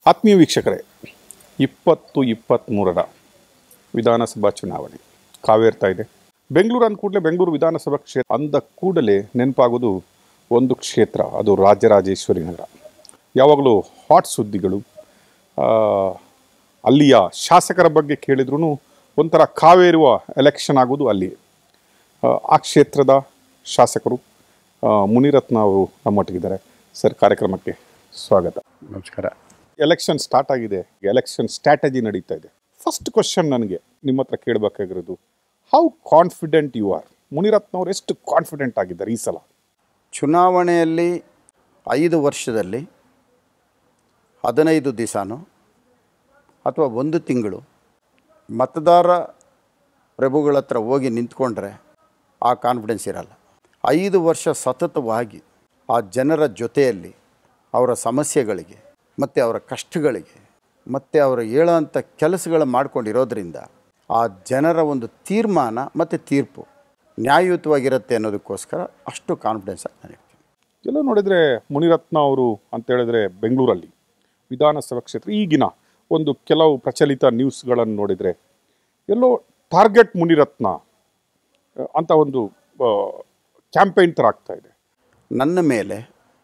ಆತ್ಮೀಯ ವೀಕ್ಷಕರೇ ಇಪ್ಪತ್ತು ಇಪ್ಪತ್ತ್ಮೂರರ ವಿಧಾನಸಭಾ ಚುನಾವಣೆ ಕಾವೇರ್ತಾ ಇದೆ ಬೆಂಗಳೂರು ಅಂದ ಕೂಡಲೇ ಬೆಂಗಳೂರು ವಿಧಾನಸಭಾ ಕ್ಷೇತ್ರ ಅಂದ ಕೂಡಲೇ ನೆನಪಾಗೋದು ಒಂದು ಕ್ಷೇತ್ರ ಅದು ರಾಜರಾಜೇಶ್ವರಿ ನಗರ ಯಾವಾಗಲೂ ಹಾಟ್ ಸುದ್ದಿಗಳು ಆ, ಅಲ್ಲಿಯ ಶಾಸಕರ ಬಗ್ಗೆ ಕೇಳಿದ್ರೂ ಒಂಥರ ಕಾವೇರುವ ಎಲೆಕ್ಷನ್ ಆಗೋದು ಅಲ್ಲಿ ಆ, ಆ ಕ್ಷೇತ್ರದ ಶಾಸಕರು ಆ, ಮುನಿರತ್ನ ಅವರು ನಮ್ಮೊಟ್ಟಿಗಿದ್ದಾರೆ ಸರ್ ಕಾರ್ಯಕ್ರಮಕ್ಕೆ ಸ್ವಾಗತ ನಮಸ್ಕಾರ ಎಲೆಕ್ಷನ್ ಸ್ಟಾರ್ಟ್ ಆಗಿದೆ ಎಲೆಕ್ಷನ್ ಸ್ಟ್ರಾಟಜಿ ನಡೀತಾ ಇದೆ ಫಸ್ಟ್ ಕ್ವಶನ್ ನನಗೆ ನಿಮ್ಮ ಹತ್ರ ಕೇಳಬೇಕಾಗಿರೋದು how confident you are Munirathna ಅವರು ಎಷ್ಟು ಕಾನ್ಫಿಡೆಂಟ್ ಆಗಿದ್ದಾರೆ ಈ ಸಲ ಚುನಾವಣೆಯಲ್ಲಿ ಐದು ವರ್ಷದಲ್ಲಿ ಹದಿನೈದು ದಿವಸನೋ ಅಥವಾ ಒಂದು ತಿಂಗಳು ಮತದಾರ ಪ್ರಭುಗಳ ಹತ್ರ ಹೋಗಿ ನಿಂತ್ಕೊಂಡ್ರೆ ಆ ಕಾನ್ಫಿಡೆನ್ಸ್ ಇರಲ್ಲ ಐದು ವರ್ಷ ಸತತವಾಗಿ ಆ ಜನರ ಜೊತೆಯಲ್ಲಿ ಅವರ ಸಮಸ್ಯೆಗಳಿಗೆ ಮತ್ತು ಅವರ ಕಷ್ಟಗಳಿಗೆ ಮತ್ತು ಅವರು ಹೇಳೋಂಥ ಕೆಲಸಗಳು ಮಾಡ್ಕೊಂಡಿರೋದ್ರಿಂದ ಆ ಜನರ ಒಂದು ತೀರ್ಮಾನ ಮತ್ತು ತೀರ್ಪು ನ್ಯಾಯಯುತವಾಗಿರುತ್ತೆ ಅನ್ನೋದಕ್ಕೋಸ್ಕರ ಅಷ್ಟು ಕಾನ್ಫಿಡೆನ್ಸ್ ಆಗಿ ನಾನು ಇರ್ತೀನಿ ಎಲ್ಲ ನೋಡಿದರೆ ಮುನಿರತ್ನ ಅವರು ಅಂತ ಹೇಳಿದ್ರೆ ಬೆಂಗಳೂರಲ್ಲಿ ವಿಧಾನಸಭಾ ಕ್ಷೇತ್ರ ಈಗಿನ ಒಂದು ಕೆಲವು ಪ್ರಚಲಿತ ನ್ಯೂಸ್ಗಳನ್ನು ನೋಡಿದರೆ ಎಲ್ಲೋ ಟಾರ್ಗೆಟ್ ಮುನಿರತ್ನ ಆ, ಅಂತ ಒಂದು ಕ್ಯಾಂಪೇನ್ ಥರ ಆಗ್ತಾ ಇದೆ ನನ್ನ ಮೇಲೆ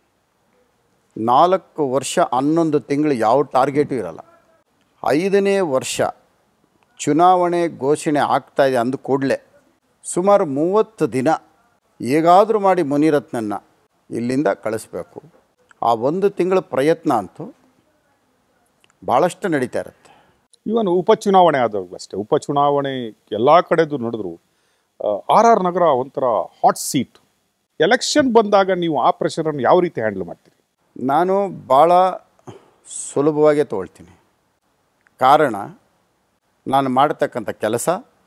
ನಾಲ್ಕು ವರ್ಷ ಹನ್ನೊಂದು ತಿಂಗಳು ಯಾವ ಟಾರ್ಗೆಟು ಇರಲ್ಲ ಐದನೇ ವರ್ಷ ಚುನಾವಣೆ ಘೋಷಣೆ ಆಗ್ತಾ ಇದೆ ಅಂದ ಕೂಡಲೇ ಸುಮಾರು ಮೂವತ್ತು ದಿನ ಹೇಗಾದರೂ ಮಾಡಿ ಮುನಿರತ್ನನ್ನು ಇಲ್ಲಿಂದ ಕಳಿಸ್ಬೇಕು ಆ ಒಂದು ತಿಂಗಳ ಪ್ರಯತ್ನ ಅಂತೂ ಭಾಳಷ್ಟು ನಡೀತಾ ಇರುತ್ತೆ ಇವನ್ ಉಪಚುನಾವಣೆ ಆದಾಗಲೂ ಅಷ್ಟೇ ಉಪಚುನಾವಣೆ ಎಲ್ಲ ಕಡೆದು ನಡೆದ್ರು ಆರ್ ಆರ್ ನಗರ ಒಂಥರ ಹಾಟ್ ಸೀಟ್ ಎಲೆಕ್ಷನ್ ಬಂದಾಗ ನೀವು ಆ ಪ್ರೆಷರನ್ನು ಯಾವ ರೀತಿ ಹ್ಯಾಂಡಲ್ ಮಾಡ್ತೀರಿ ನಾನು ಭಾಳ ಸುಲಭವಾಗೇ ತೊಗೊಳ್ತೀನಿ ಕಾರಣ ನಾನು ಮಾಡ್ತಕ್ಕಂಥ ಕೆಲಸ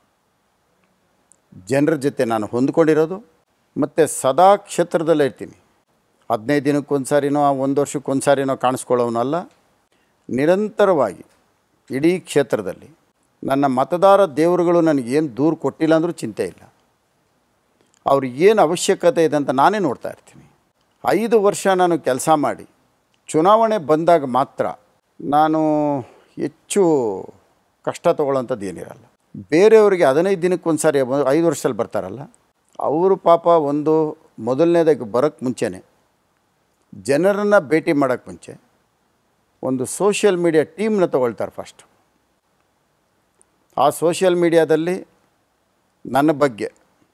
ಜನರ ಜೊತೆ ನಾನು ಹೊಂದ್ಕೊಂಡಿರೋದು ಮತ್ತು ಸದಾ ಕ್ಷೇತ್ರದಲ್ಲೇ ಇರ್ತೀನಿ ಹದಿನೈದು ದಿನಕ್ಕೊಂದು ಸಾರಿನೋ ಒಂದು ವರ್ಷಕ್ಕೊಂದು ಸಾರಿನೋ ಕಾಣಿಸ್ಕೊಳ್ಳೋನಲ್ಲ ನಿರಂತರವಾಗಿ ಇಡೀ ಕ್ಷೇತ್ರದಲ್ಲಿ ನನ್ನ ಮತದಾರ ದೇವರುಗಳು ನನಗೇನು ದೂರು ಕೊಟ್ಟಿಲ್ಲ ಅಂದರೂ ಚಿಂತೆ ಇಲ್ಲ ಅವ್ರಿಗೆ ಏನು ಅವಶ್ಯಕತೆ ಇದೆ ಅಂತ ನಾನೇ ನೋಡ್ತಾ ಇರ್ತೀನಿ ಐದು ವರ್ಷ ನಾನು ಕೆಲಸ ಮಾಡಿ ಚುನಾವಣೆ ಬಂದಾಗ ಮಾತ್ರ ನಾನು ಹೆಚ್ಚು ಕಷ್ಟ ತೊಗೊಳ್ಳೋಂಥದ್ದು ಏನಿರಲ್ಲ ಬೇರೆಯವರಿಗೆ ಹದಿನೈದು ದಿನಕ್ಕೆ ಒಂದು ಸಾರಿ ಬ- ಐದು ವರ್ಷದಲ್ಲಿ ಬರ್ತಾರಲ್ಲ ಅವರು ಪಾಪ ಒಂದು ಮೊದಲನೇದಾಗಿ ಬರೋಕ್ಕೆ ಮುಂಚೆನೇ ಜನರನ್ನು ಭೇಟಿ ಮಾಡೋಕ್ಕೆ ಮುಂಚೆ ಒಂದು ಸೋಷಿಯಲ್ ಮೀಡಿಯಾ ಟೀಮ್ನ ತೊಗೊಳ್ತಾರೆ ಫಸ್ಟ್ ಆ ಸೋಷಿಯಲ್ ಮೀಡಿಯಾದಲ್ಲಿ ನನ್ನ ಬಗ್ಗೆ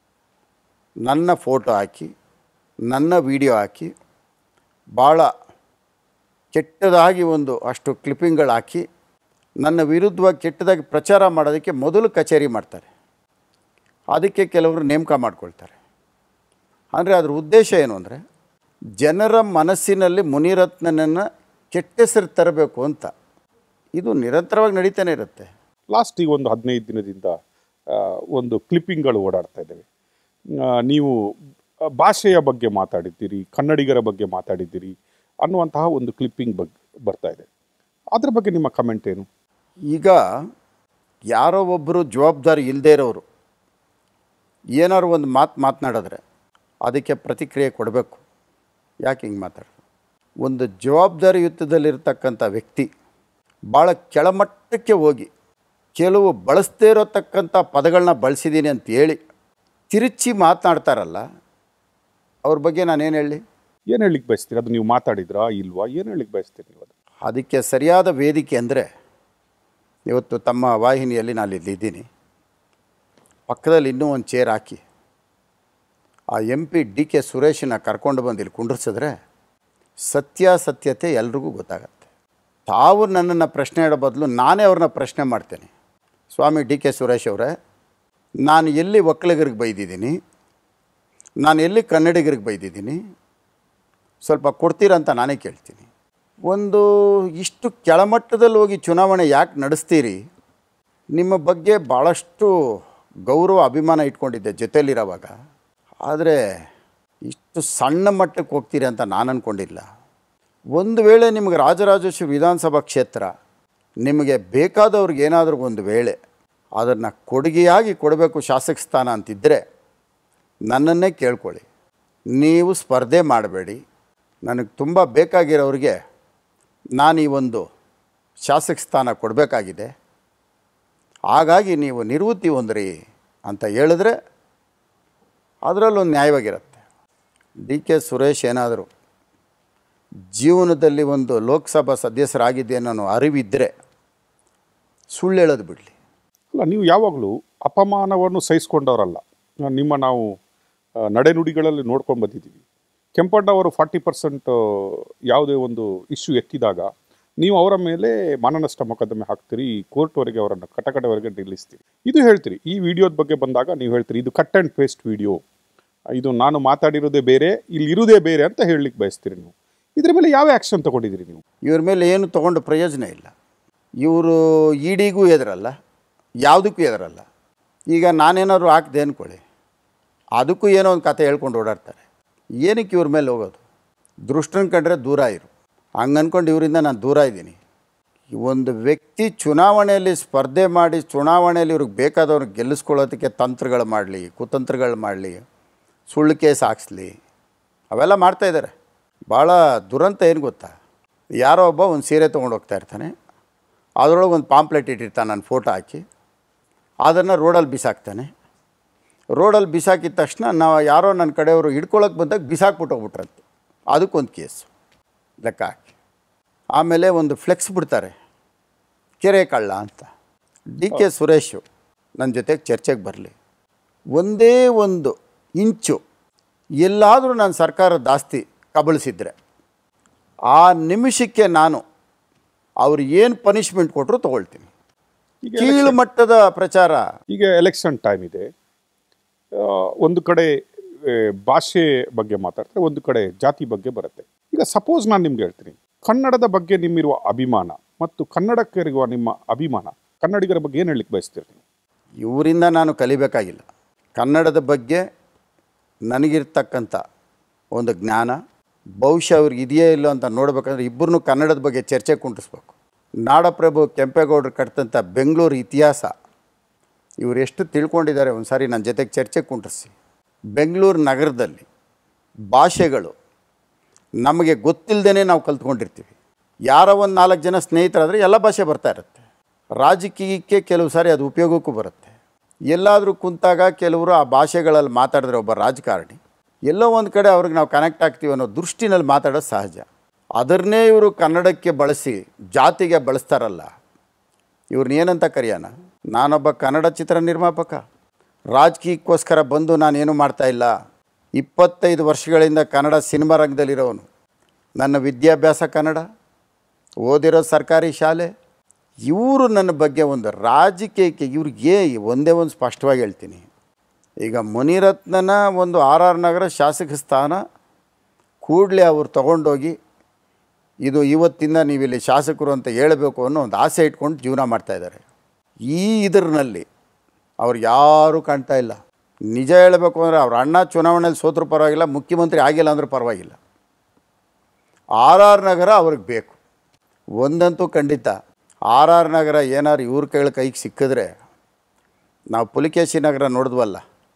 ನನ್ನ ಫೋಟೋ ಹಾಕಿ ನನ್ನ ವಿಡಿಯೋ ಹಾಕಿ ಭಾಳ ಕೆಟ್ಟದಾಗಿ ಒಂದು ಅಷ್ಟು ಕ್ಲಿಪ್ಪಿಂಗ್ಗಳು ಹಾಕಿ ನನ್ನ ವಿರುದ್ಧವಾಗಿ ಕೆಟ್ಟದಾಗಿ ಪ್ರಚಾರ ಮಾಡೋದಕ್ಕೆ ಮೊದಲು ಕಚೇರಿ ಮಾಡ್ತಾರೆ ಅದಕ್ಕೆ ಕೆಲವರು ನೇಮಕ ಮಾಡ್ಕೊಳ್ತಾರೆ ಅಂದರೆ ಅದ್ರ ಉದ್ದೇಶ ಏನು ಅಂದರೆ ಜನರ ಮನಸ್ಸಿನಲ್ಲಿ ಮುನಿರತ್ನನನ್ನು ಕೆಟ್ಟ ಹೆಸರು ತರಬೇಕು ಅಂತ ಇದು ನಿರಂತರವಾಗಿ ನಡೀತಾನೆ ಇರುತ್ತೆ ಲಾಸ್ಟ್ ಈಗ ಒಂದು ಹದಿನೈದು ದಿನದಿಂದ ಆ, ಒಂದು ಕ್ಲಿಪ್ಪಿಂಗ್ಗಳು ಓಡಾಡ್ತಾ ಇದ್ದಾವೆ ಆ, ನೀವು ಆ, ಭಾಷೆಯ ಬಗ್ಗೆ ಮಾತಾಡಿದ್ದೀರಿ ಕನ್ನಡಿಗರ ಬಗ್ಗೆ ಮಾತಾಡಿದ್ದೀರಿ ಅನ್ನುವಂತಹ ಒಂದು ಕ್ಲಿಪ್ಪಿಂಗ್ ಬಗ್ಗೆ ಬರ್ತಾ ಇದೆ ಅದ್ರ ಬಗ್ಗೆ ನಿಮ್ಮ ಕಮೆಂಟ್ ಏನು ಈಗ ಯಾರೋ ಒಬ್ಬರು ಜವಾಬ್ದಾರಿ ಇಲ್ಲದೇ ಇರೋರು ಏನಾದ್ರು ಒಂದು ಮಾತು ಮಾತನಾಡಿದ್ರೆ ಅದಕ್ಕೆ ಪ್ರತಿಕ್ರಿಯೆ ಕೊಡಬೇಕು ಯಾಕೆ ಹಿಂಗೆ ಮಾತಾಡೋದು ಒಂದು ಜವಾಬ್ದಾರಿಯುತದಲ್ಲಿರ್ತಕ್ಕಂಥ ವ್ಯಕ್ತಿ ಭಾಳ ಕೆಳಮಟ್ಟಕ್ಕೆ ಹೋಗಿ ಕೆಲವು ಬಳಸದೇ ಇರತಕ್ಕಂಥ ಪದಗಳನ್ನ ಬಳಸಿದ್ದೀನಿ ಅಂತ ಹೇಳಿ ತಿರುಚಿ ಮಾತನಾಡ್ತಾರಲ್ಲ ಅವ್ರ ಬಗ್ಗೆ ನಾನೇನು ಹೇಳಿ ಏನು ಹೇಳಲಿಕ್ಕೆ ಬಯಸ್ತೀರಿ ಅದು ನೀವು ಮಾತಾಡಿದ್ರಾ ಇಲ್ವಾ ಏನು ಹೇಳಲಿಕ್ಕೆ ಬಯಸ್ತೀರಿ ನೀವು ಅದು ಅದಕ್ಕೆ ಸರಿಯಾದ ವೇದಿಕೆ ಅಂದರೆ ಇವತ್ತು ತಮ್ಮ ವಾಹಿನಿಯಲ್ಲಿ ನಾನು ಇಲ್ಲಿದ್ದೀನಿ ಪಕ್ಕದಲ್ಲಿ ಇನ್ನೂ ಒಂದು ಚೇರ್ ಹಾಕಿ ಆ ಎಂ ಪಿ ಡಿ ಕೆ ಸುರೇಶನ ಕರ್ಕೊಂಡು ಬಂದು ಇಲ್ಲಿ ಕುಂಡ್ರಿಸಿದ್ರೆ ಸತ್ಯಾಸತ್ಯತೆ ಎಲ್ರಿಗೂ ಗೊತ್ತಾಗತ್ತೆ ತಾವು ನನ್ನನ್ನು ಪ್ರಶ್ನೆ ಇಡೋ ಬದಲು ನಾನೇ ಅವ್ರನ್ನ ಪ್ರಶ್ನೆ ಮಾಡ್ತೇನೆ ಸ್ವಾಮಿ ಡಿ ಕೆ ಸುರೇಶ್ ಅವರೇ ನಾನು ಎಲ್ಲಿ ಒಕ್ಕಲಿಗರಿಗೆ ಬೈದಿದ್ದೀನಿ ನಾನು ಎಲ್ಲಿ ಕನ್ನಡಿಗರಿಗೆ ಬೈದಿದ್ದೀನಿ ಸ್ವಲ್ಪ ಕೊಡ್ತೀರಾ ಅಂತ ನಾನೇ ಕೇಳ್ತೀನಿ ಒಂದು ಇಷ್ಟು ಕೆಳಮಟ್ಟದಲ್ಲಿ ಹೋಗಿ ಚುನಾವಣೆ ಯಾಕೆ ನಡೆಸ್ತೀರಿ ನಿಮ್ಮ ಬಗ್ಗೆ ಭಾಳಷ್ಟು ಗೌರವ ಅಭಿಮಾನ ಇಟ್ಕೊಂಡಿದ್ದೆ ಜೊತೆಯಲ್ಲಿರೋವಾಗ ಆದರೆ ಇಷ್ಟು ಸಣ್ಣ ಮಟ್ಟಕ್ಕೆ ಹೋಗ್ತೀರಿ ಅಂತ ನಾನು ಅಂದ್ಕೊಂಡಿಲ್ಲ ಒಂದು ವೇಳೆ ನಿಮಗೆ ರಾಜರಾಜೇಶ್ವರಿ ವಿಧಾನಸಭಾ ಕ್ಷೇತ್ರ ನಿಮಗೆ ಬೇಕಾದವ್ರಿಗೆ ಏನಾದರೂ ಒಂದು ವೇಳೆ ಅದನ್ನು ಕೊಡುಗೆಯಾಗಿ ಕೊಡಬೇಕು ಶಾಸಕ ಸ್ಥಾನ ಅಂತಿದ್ದರೆ ನನ್ನನ್ನೇ ಕೇಳ್ಕೊಳ್ಳಿ ನೀವು ಸ್ಪರ್ಧೆ ಮಾಡಬೇಡಿ ನನಗೆ ತುಂಬ ಬೇಕಾಗಿರೋರಿಗೆ ನಾನು ಈ ಒಂದು ಶಾಸಕ ಸ್ಥಾನ ಕೊಡಬೇಕಾಗಿದೆ ಹಾಗಾಗಿ ನೀವು ನಿವೃತ್ತಿ ಹೊಂದ್ರಿ ಅಂತ ಹೇಳಿದ್ರೆ ಅದರಲ್ಲೊಂದು ನ್ಯಾಯವಾಗಿರುತ್ತೆ ಡಿ ಕೆ ಸುರೇಶ್ ಏನಾದರೂ ಜೀವನದಲ್ಲಿ ಒಂದು ಲೋಕಸಭಾ ಸದಸ್ಯರಾಗಿದೆ ಅನ್ನೋ ಅರಿವಿದ್ದರೆ ಸುಳ್ಳು ಹೇಳೋದು ಬಿಡಲಿ ಅಲ್ಲ ನೀವು ಯಾವಾಗಲೂ ಅಪಮಾನವನ್ನು ಸಹಿಸ್ಕೊಂಡವರಲ್ಲ ನಿಮ್ಮ ನಾವು ಆ, ನಡೆನುಡಿಗಳಲ್ಲಿ ನೋಡ್ಕೊಂಡು ಬಂದಿದ್ದೀವಿ ಕೆಂಪಣ್ಣ ಅವರು ಫಾರ್ಟಿ ಪರ್ಸೆಂಟ್ ಯಾವುದೇ ಒಂದು ಇಶ್ಯೂ ಎತ್ತಿದಾಗ ನೀವು ಅವರ ಮೇಲೆ ಮಾನನಷ್ಟ ಮೊಕದ್ದಮೆ ಹಾಕ್ತೀರಿ ಕೋರ್ಟ್ವರೆಗೆ ಅವರನ್ನು ಕಟಕಟವರೆಗೆ ನಿಲ್ಲಿಸ್ತೀರಿ ಇದು ಹೇಳ್ತೀರಿ ಈ ವಿಡಿಯೋದ ಬಗ್ಗೆ ಬಂದಾಗ ನೀವು ಹೇಳ್ತೀರಿ ಇದು ಕಟ್ ಆ್ಯಂಡ್ ಪೇಸ್ಟ್ ವಿಡಿಯೋ ಇದು ನಾನು ಮಾತಾಡಿರೋದೇ ಬೇರೆ ಇಲ್ಲಿ ಇರುವುದೇ ಬೇರೆ ಅಂತ ಹೇಳಲಿಕ್ಕೆ ಬಯಸ್ತೀರಿ ನೀವು ಇದ್ರ ಮೇಲೆ ಯಾವ ಆ್ಯಕ್ಷನ್ ತಗೊಂಡಿದ್ದೀರಿ ನೀವು ಇವ್ರ ಮೇಲೆ ಏನು ತೊಗೊಂಡು ಪ್ರಯೋಜನ ಇಲ್ಲ ಇವರು ಇಡಿಗೂ ಎದುರಲ್ಲ ಯಾವುದಕ್ಕೂ ಎದುರಲ್ಲ ಈಗ ನಾನೇನಾದ್ರು ಹಾಕ್ದೆ ಅಂದ್ಕೊಳ್ಳಿ ಅದಕ್ಕೂ ಏನೋ ಒಂದು ಕತೆ ಹೇಳ್ಕೊಂಡು ಓಡಾಡ್ತಾರೆ ಏನಕ್ಕೆ ಇವ್ರ ಮೇಲೆ ಹೋಗೋದು ದೃಷ್ಟನ್ ಕಂಡ್ರೆ ದೂರ ಇರು ಹಂಗೆ ಅಂದ್ಕೊಂಡು ಇವರಿಂದ ನಾನು ದೂರ ಇದ್ದೀನಿ ಒಂದು ವ್ಯಕ್ತಿ ಚುನಾವಣೆಯಲ್ಲಿ ಸ್ಪರ್ಧೆ ಮಾಡಿ ಚುನಾವಣೆಯಲ್ಲಿ ಇವ್ರಿಗೆ ಬೇಕಾದವ್ರಿಗೆ ಗೆಲ್ಲಿಸ್ಕೊಳ್ಳೋದಕ್ಕೆ ತಂತ್ರಗಳು ಮಾಡಲಿ ಕುತಂತ್ರಗಳು ಮಾಡಲಿ ಸುಳ್ಳು ಕೇಸ್ ಹಾಕ್ಸ್ಲಿ ಅವೆಲ್ಲ ಮಾಡ್ತಾಯಿದ್ದಾರೆ ಭಾಳ ದುರಂತ ಏನು ಗೊತ್ತಾ ಯಾರೋ ಒಬ್ಬ ಒಂದು ಸೀರೆ ತೊಗೊಂಡು ಹೋಗ್ತಾ ಇರ್ತಾನೆ ಅದರೊಳಗೆ ಒಂದು ಪಾಂಪ್ಲೆಟ್ ಇಟ್ಟಿರ್ತಾನೆ ನಾನು ಫೋಟೋ ಹಾಕಿ ಅದನ್ನು ರೋಡಲ್ಲಿ ಬಿಸಾಕ್ತಾನೆ ರೋಡಲ್ಲಿ ಬಿಸಾಕಿದ ತಕ್ಷಣ ನಾವು ಯಾರೋ ನನ್ನ ಕಡೆಯವರು ಹಿಡ್ಕೊಳಕ್ಕೆ ಬಂದಾಗ ಬಿಸಾಕ್ಬಿಟ್ಟು ಹೋಗ್ಬಿಟ್ರಂತೆ ಅದಕ್ಕೊಂದು ಕೇಸು ಲೆಕ್ಕ ಹಾಕಿ ಆಮೇಲೆ ಒಂದು ಫ್ಲೆಕ್ಸ್ ಬಿಡ್ತಾರೆ ಕೆರೆ ಕಳ್ಳ ಅಂತ ಡಿ ಕೆ ಸುರೇಶು ನನ್ನ ಜೊತೆಗೆ ಚರ್ಚೆಗೆ ಬರಲಿ ಒಂದೇ ಒಂದು ಇಂಚು ಎಲ್ಲಾದರೂ ನಾನು ಸರ್ಕಾರದ ಆಸ್ತಿ ಕಬಳಿಸಿದ್ರೆ ಆ ನಿಮಿಷಕ್ಕೆ ನಾನು ಅವ್ರು ಏನು ಪನಿಷ್ಮೆಂಟ್ ಕೊಟ್ಟರು ತೊಗೊಳ್ತೀನಿ ಈಗ ಕೀಳು ಮಟ್ಟದ ಪ್ರಚಾರ ಈಗ ಎಲೆಕ್ಷನ್ ಟೈಮ್ ಇದೆ ಆ, ಒಂದು ಕಡೆ ಆ, ಭಾಷೆ ಬಗ್ಗೆ ಮಾತಾಡ್ತಾರೆ ಒಂದು ಕಡೆ ಜಾತಿ ಬಗ್ಗೆ ಬರುತ್ತೆ ಈಗ ಸಪೋಸ್ ನಾನು ನಿಮ್ಗೆ ಹೇಳ್ತೀನಿ ಕನ್ನಡದ ಬಗ್ಗೆ ನಿಮ್ಮಿರುವ ಅಭಿಮಾನ ಮತ್ತು ಕನ್ನಡಕ್ಕಿರುವ ನಿಮ್ಮ ಅಭಿಮಾನ ಕನ್ನಡಿಗರ ಬಗ್ಗೆ ಏನು ಹೇಳಲಿಕ್ಕೆ ಬಯಸ್ತೀರಿ ನೀವು ಇವರಿಂದ ನಾನು ಕಲಿಬೇಕಾಗಿಲ್ಲ ಕನ್ನಡದ ಬಗ್ಗೆ ನನಗಿರ್ತಕ್ಕಂಥ ಒಂದು ಜ್ಞಾನ ಬಹುಶಃ ಅವ್ರಿಗೆ ಇದೆಯೇ ಇಲ್ಲೋ ಅಂತ ನೋಡ್ಬೇಕಂದ್ರೆ ಇಬ್ಬರನ್ನೂ ಕನ್ನಡದ ಬಗ್ಗೆ ಚರ್ಚೆ ಕುಂಟಿಸ್ಬೇಕು ನಾಡಪ್ರಭು ಕೆಂಪೇಗೌಡರು ಕಟ್ಟಿದಂಥ ಬೆಂಗಳೂರು ಇತಿಹಾಸ ಇವರು ಎಷ್ಟು ತಿಳ್ಕೊಂಡಿದ್ದಾರೆ ಒಂದು ಸಾರಿ ನನ್ನ ಜೊತೆಗೆ ಚರ್ಚೆ ಕುಂಟಿಸಿ ಬೆಂಗಳೂರು ನಗರದಲ್ಲಿ ಭಾಷೆಗಳು ನಮಗೆ ಗೊತ್ತಿಲ್ಲದೇ ನಾವು ಕಲ್ತ್ಕೊಂಡಿರ್ತೀವಿ ಯಾರೋ ಒಂದು ನಾಲ್ಕು ಜನ ಸ್ನೇಹಿತರಾದರೆ ಎಲ್ಲ ಭಾಷೆ ಬರ್ತಾ ಇರುತ್ತೆ ರಾಜಕೀಯಕ್ಕೆ ಕೆಲವು ಸಾರಿ ಅದು ಉಪಯೋಗಕ್ಕೂ ಬರುತ್ತೆ ಎಲ್ಲಾದರೂ ಕುಂತಾಗ ಕೆಲವರು ಆ ಭಾಷೆಗಳಲ್ಲಿ ಮಾತಾಡಿದ್ರೆ ಒಬ್ಬ ರಾಜಕಾರಣಿ ಎಲ್ಲೋ ಒಂದು ಕಡೆ ಅವ್ರಿಗೆ ನಾವು ಕನೆಕ್ಟ್ ಆಗ್ತೀವಿ ಅನ್ನೋ ದೃಷ್ಟಿನಲ್ಲಿ ಮಾತಾಡೋದು ಸಹಜ ಅದನ್ನೇ ಇವರು ಕನ್ನಡಕ್ಕೆ ಬಳಸಿ ಜಾತಿಗೆ ಬಳಸ್ತಾರಲ್ಲ ಇವ್ರನ್ನ ಏನಂತ ಕರೆಯೋಣ ನಾನೊಬ್ಬ ಕನ್ನಡ ಚಿತ್ರ ನಿರ್ಮಾಪಕ ರಾಜಕೀಯಕ್ಕೋಸ್ಕರ ಬಂದು ನಾನೇನು ಮಾಡ್ತಾ ಇಲ್ಲ ಇಪ್ಪತ್ತೈದು ವರ್ಷಗಳಿಂದ ಕನ್ನಡ ಸಿನಿಮಾ ರಂಗದಲ್ಲಿರೋನು ನನ್ನ ವಿದ್ಯಾಭ್ಯಾಸ ಕನ್ನಡ ಓದಿರೋ ಸರ್ಕಾರಿ ಶಾಲೆ ಇವರು ನನ್ನ ಬಗ್ಗೆ ಒಂದು ರಾಜಕೀಯಕ್ಕೆ ಇವ್ರಿಗೆ ಒಂದೇ ಒಂದು ಸ್ಪಷ್ಟವಾಗಿ ಹೇಳ್ತೀನಿ ಈಗ ಮುನಿರತ್ನನ ಒಂದು ಆರ್ ಆರ್ ನಗರ ಶಾಸಕ ಸ್ಥಾನ ಕೂಡಲೇ ಅವ್ರು ತಗೊಂಡೋಗಿ ಇದು ಇವತ್ತಿಂದ ನೀವಿಲ್ಲಿ ಶಾಸಕರು ಅಂತ ಹೇಳಬೇಕು ಅನ್ನೋ ಒಂದು ಆಸೆ ಇಟ್ಕೊಂಡು ಜೀವನ ಮಾಡ್ತಾಯಿದ್ದಾರೆ ಈ ಇದರಲ್ಲಿ ಅವ್ರು ಯಾರೂ ಕಾಣ್ತಾ ಇಲ್ಲ ನಿಜ ಹೇಳಬೇಕು ಅಂದರೆ ಅವ್ರ ಅಣ್ಣ ಚುನಾವಣೆಯಲ್ಲಿ ಸೋತ್ರೂ ಪರವಾಗಿಲ್ಲ ಮುಖ್ಯಮಂತ್ರಿ ಆಗಿಲ್ಲ ಅಂದರೂ ಪರವಾಗಿಲ್ಲ ಆರ್ ಆರ್ ನಗರ ಅವ್ರಿಗೆ ಬೇಕು ಒಂದಂತೂ ಖಂಡಿತ ಆರ್ ಆರ್ ನಗರ ಏನಾರು ಇವ್ರ ಕೈಗಳ ಕೈಗೆ ಸಿಕ್ಕಿದ್ರೆ ನಾವು ಪುಲಿಕೇಶಿ ನಗರ ನೋಡಿದ್ವಲ್ಲ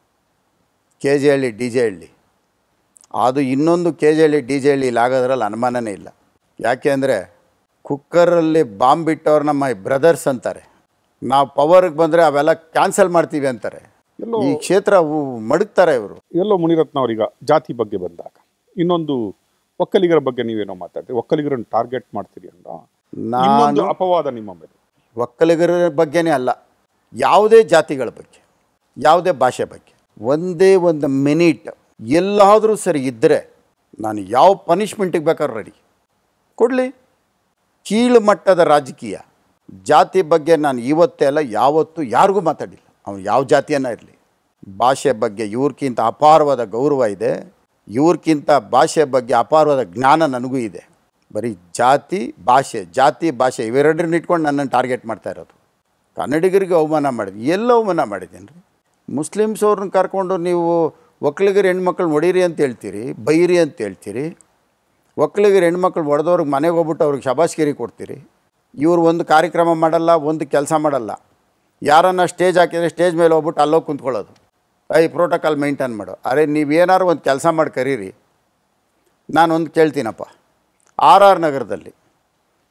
K J Halli D J Halli ಅದು ಇನ್ನೊಂದು K J Halli D J Halli ಇಲ್ಲಿ ಆಗೋದ್ರಲ್ಲಿ ಅನುಮಾನನೇ ಇಲ್ಲ ಯಾಕೆ ಅಂದರೆ ಕುಕ್ಕರಲ್ಲಿ ಬಾಂಬ್ ಬಿಟ್ಟವ್ರು ನಮ್ಮ ಬ್ರದರ್ಸ್ ಅಂತಾರೆ ನಾವು ಪವರ್ಗೆ ಬಂದರೆ ಅವೆಲ್ಲ ಕ್ಯಾನ್ಸಲ್ ಮಾಡ್ತೀವಿ ಅಂತಾರೆ ಎಲ್ಲೋ ಈ ಕ್ಷೇತ್ರ ಉ- ಮಡಗ್ತಾರೆ ಇವರು ಎಲ್ಲೋ ಮುನಿರತ್ನ ಅವರೀಗ ಜಾತಿ ಬಗ್ಗೆ ಬಂದಾಗ ಇನ್ನೊಂದು ಒಕ್ಕಲಿಗರ ಬಗ್ಗೆ ನೀವೇನೋ ಮಾತಾಡ್ತೀರಿ ಒಕ್ಕಲಿಗರನ್ನು ಟಾರ್ಗೆಟ್ ಮಾಡ್ತೀರಿ ಅಂತ ಇನ್ನೊಂದು ನಾನು ಅಪವಾದ ನಿಮ್ಮ ಮೇಲೆ ಒಕ್ಕಲಿಗರ ಬಗ್ಗೆನೇ ಅಲ್ಲ ಯಾವುದೇ ಜಾತಿಗಳ ಬಗ್ಗೆ ಯಾವುದೇ ಭಾಷೆ ಬಗ್ಗೆ ಒಂದೇ ಒಂದು ಮಿನಿಟ್ ಎಲ್ಲಾದರೂ ಸರಿ ಇದ್ದರೆ ನಾನು ಯಾವ ಪನಿಷ್ಮೆಂಟಿಗೆ ಬೇಕಾದ್ರೂ ರೆಡಿ ಕೊಡಲಿ ಕೀಳು ಮಟ್ಟದ ರಾಜಕೀಯ ಜಾತಿ ಬಗ್ಗೆ ನಾನು ಇವತ್ತೇ ಅಲ್ಲ ಯಾವತ್ತೂ ಯಾರಿಗೂ ಮಾತಾಡಿಲ್ಲ ಅವನು ಯಾವ ಜಾತಿಯನ್ನ ಇರಲಿ ಭಾಷೆ ಬಗ್ಗೆ ಇವ್ರಿಗಿಂತ ಅಪಾರವಾದ ಗೌರವ ಇದೆ ಇವ್ರಿಗಿಂತ ಭಾಷೆ ಬಗ್ಗೆ ಅಪಾರವಾದ ಜ್ಞಾನ ನನಗೂ ಇದೆ ಬರೀ ಜಾತಿ ಭಾಷೆ ಜಾತಿ ಭಾಷೆ ಇವೆರಡನ್ನ ಇಟ್ಕೊಂಡು ನನ್ನನ್ನು ಟಾರ್ಗೆಟ್ ಮಾಡ್ತಾ ಇರೋದು ಕನ್ನಡಿಗರಿಗೆ ಅವಮಾನ ಮಾಡಿದ್ವಿ ಎಲ್ಲ ಅವಮಾನ ಮಾಡಿದ್ದೀನಿ ರೀ ಮುಸ್ಲಿಮ್ಸ್ ಅವ್ರನ್ನ ಕರ್ಕೊಂಡು ನೀವು ಒಕ್ಕಲಿಗರ ಹೆಣ್ಮಕ್ಳನ್ನ ಹೊಡೀರಿ ಅಂತ ಹೇಳ್ತೀರಿ ಬೈರಿ ಅಂತ ಹೇಳ್ತೀರಿ ಒಕ್ಕಲಿಗರ ಹೆಣ್ಮಕ್ಳು ಹೊಡೆದವ್ರಿಗೆ ಮನೆಗೆ ಹೋಗ್ಬಿಟ್ಟು ಅವ್ರಿಗೆ ಶಬಾಷ್ಗಿರಿ ಕೊಡ್ತೀರಿ ಇವ್ರು ಒಂದು ಕಾರ್ಯಕ್ರಮ ಮಾಡಲ್ಲ ಒಂದು ಕೆಲಸ ಮಾಡಲ್ಲ ಯಾರನ್ನ ಸ್ಟೇಜ್ ಹಾಕಿದರೆ ಸ್ಟೇಜ್ ಮೇಲೆ ಹೋಗ್ಬಿಟ್ಟು ಅಲ್ಲೋಗಿ ಕುಂತ್ಕೊಳ್ಳೋದು ಐ ಪ್ರೋಟೋಕಾಲ್ ಮೇಂಟೈನ್ ಮಾಡು ಅರೆ ನೀವೇನಾದ್ರು ಒಂದು ಕೆಲಸ ಮಾಡಿ ಕರೀರಿ ನಾನೊಂದು ಕೇಳ್ತೀನಪ್ಪ ಆರ್ ಆರ್ ನಗರದಲ್ಲಿ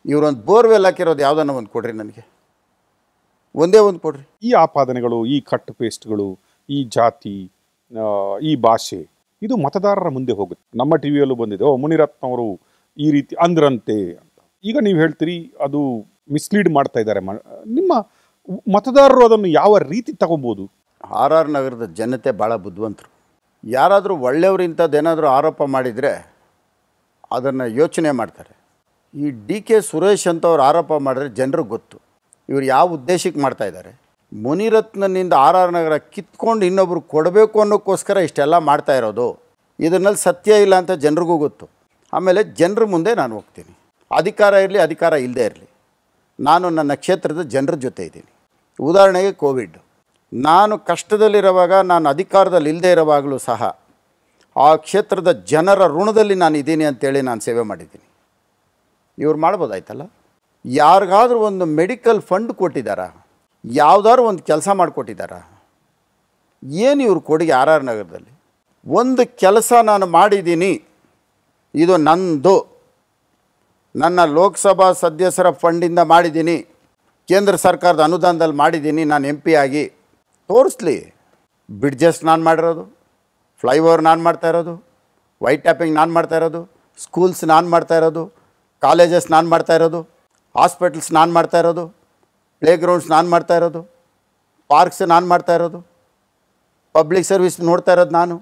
ಇವರೊಂದು ಬೋರ್ವೆಲ್ ಹಾಕಿರೋದು ಯಾವುದನ್ನ ಒಂದು ಕೊಡ್ರಿ ನನಗೆ ಒಂದೇ ಒಂದು ಕೊಡ್ರಿ ಈ ಆಪಾದನೆಗಳು ಈ ಕಟ್ ಪೇಸ್ಟ್ಗಳು ಈ ಜಾತಿ ಆ, ಈ ಭಾಷೆ ಇದು ಮತದಾರರ ಮುಂದೆ ಹೋಗುತ್ತೆ ನಮ್ಮ ಟಿವಿಯಲ್ಲೂ ಬಂದಿದೆ ಓ ಮುನಿರತ್ನ ಅವರು ಈ ರೀತಿ ಅಂದ್ರಂತೆ ಅಂತ ಈಗ ನೀವು ಹೇಳ್ತೀರಿ ಅದು ಮಿಸ್ಲೀಡ್ ಮಾಡ್ತಾ ಇದ್ದಾರೆ ಮ- ನಿಮ್ಮ ಮತದಾರರು ಅದನ್ನು ಯಾವ ರೀತಿ ತಗೋಬಹುದು ಆರ್ ಆರ್ ನಗರದ ಜನತೆ ಭಾಳ ಬುದ್ಧಿವಂತರು ಯಾರಾದರೂ ಒಳ್ಳೆಯವರು ಇಂಥದ್ದೇನಾದರೂ ಆರೋಪ ಮಾಡಿದರೆ ಅದನ್ನು ಯೋಚನೆ ಮಾಡ್ತಾರೆ ಈ ಡಿ ಕೆ ಸುರೇಶ್ ಅಂತವ್ರು ಆರೋಪ ಮಾಡಿದ್ರೆ ಜನರಿಗೆ ಗೊತ್ತು ಇವ್ರು ಯಾವ ಉದ್ದೇಶಕ್ಕೆ ಮಾಡ್ತಾ ಇದ್ದಾರೆ ಮುನಿರತ್ನನಿಂದ ಆರ್ ಆರ್ ನಗರ ಕಿತ್ಕೊಂಡು ಇನ್ನೊಬ್ರು ಕೊಡಬೇಕು ಅನ್ನೋಕ್ಕೋಸ್ಕರ ಇಷ್ಟೆಲ್ಲ ಮಾಡ್ತಾ ಇರೋದು ಇದರಲ್ಲಿ ಸತ್ಯ ಇಲ್ಲ ಅಂತ ಜನರಿಗೂ ಗೊತ್ತು ಆಮೇಲೆ ಜನರ ಮುಂದೆ ನಾನು ಹೋಗ್ತೀನಿ ಅಧಿಕಾರ ಇರಲಿ ಅಧಿಕಾರ ಇಲ್ಲದೇ ಇರಲಿ ನಾನು ನನ್ನ ಕ್ಷೇತ್ರದ ಜನರ ಜೊತೆ ಇದ್ದೀನಿ ಉದಾಹರಣೆಗೆ ಕೋವಿಡ್ ನಾನು ಕಷ್ಟದಲ್ಲಿರುವಾಗ ನಾನು ಅಧಿಕಾರದಲ್ಲಿ ಇಲ್ಲದೆ ಇರುವಾಗಲೂ ಸಹ ಆ ಕ್ಷೇತ್ರದ ಜನರ ಋಣದಲ್ಲಿ ನಾನು ಇದ್ದೀನಿ ಅಂತೇಳಿ ನಾನು ಸೇವೆ ಮಾಡಿದ್ದೀನಿ ಇವ್ರು ಮಾಡ್ಬೋದಾಯ್ತಲ್ಲ ಯಾರಿಗಾದ್ರೂ ಒಂದು ಮೆಡಿಕಲ್ ಫಂಡ್ ಕೊಟ್ಟಿದ್ದಾರಾ ಯಾವುದಾದ್ರು ಒಂದು ಕೆಲಸ ಮಾಡಿಕೊಟ್ಟಿದ್ದಾರಾ ಏನು ಇವ್ರು ಕೊಡುಗೆ ಆರ್ ಆರ್ ನಗರದಲ್ಲಿ ಒಂದು ಕೆಲಸ ನಾನು ಮಾಡಿದ್ದೀನಿ ಇದು ನಂದು ನನ್ನ ಲೋಕಸಭಾ ಸದಸ್ಯರ ಫಂಡಿಂದ ಮಾಡಿದ್ದೀನಿ ಕೇಂದ್ರ ಸರ್ಕಾರದ ಅನುದಾನದಲ್ಲಿ ಮಾಡಿದ್ದೀನಿ ನಾನು ಎಂ ಪಿ ಆಗಿ ತೋರಿಸ್ಲಿ ಬ್ರಿಡ್ಜಸ್ ನಾನು ಮಾಡಿರೋದು ಫ್ಲೈಓವರ್ ನಾನು ಮಾಡ್ತಾ ಇರೋದು ವೈಟ್ ಟ್ಯಾಪಿಂಗ್ ನಾನು ಮಾಡ್ತಾ ಇರೋದು ಸ್ಕೂಲ್ಸ್ ನಾನು ಮಾಡ್ತಾ ಇರೋದು ಕಾಲೇಜಸ್ ನಾನು ಮಾಡ್ತಾ ಇರೋದು ಹಾಸ್ಪಿಟಲ್ಸ್ ನಾನು ಮಾಡ್ತಾ ಇರೋದು ಪ್ಲೇ ಗ್ರೌಂಡ್ಸ್ ನಾನು ಮಾಡ್ತಾ ಇರೋದು ಪಾರ್ಕ್ಸ್ ನಾನು ಮಾಡ್ತಾ ಇರೋದು ಪಬ್ಲಿಕ್ ಸರ್ವಿಸ್ ನೋಡ್ತಾ ಇರೋದು ನಾನು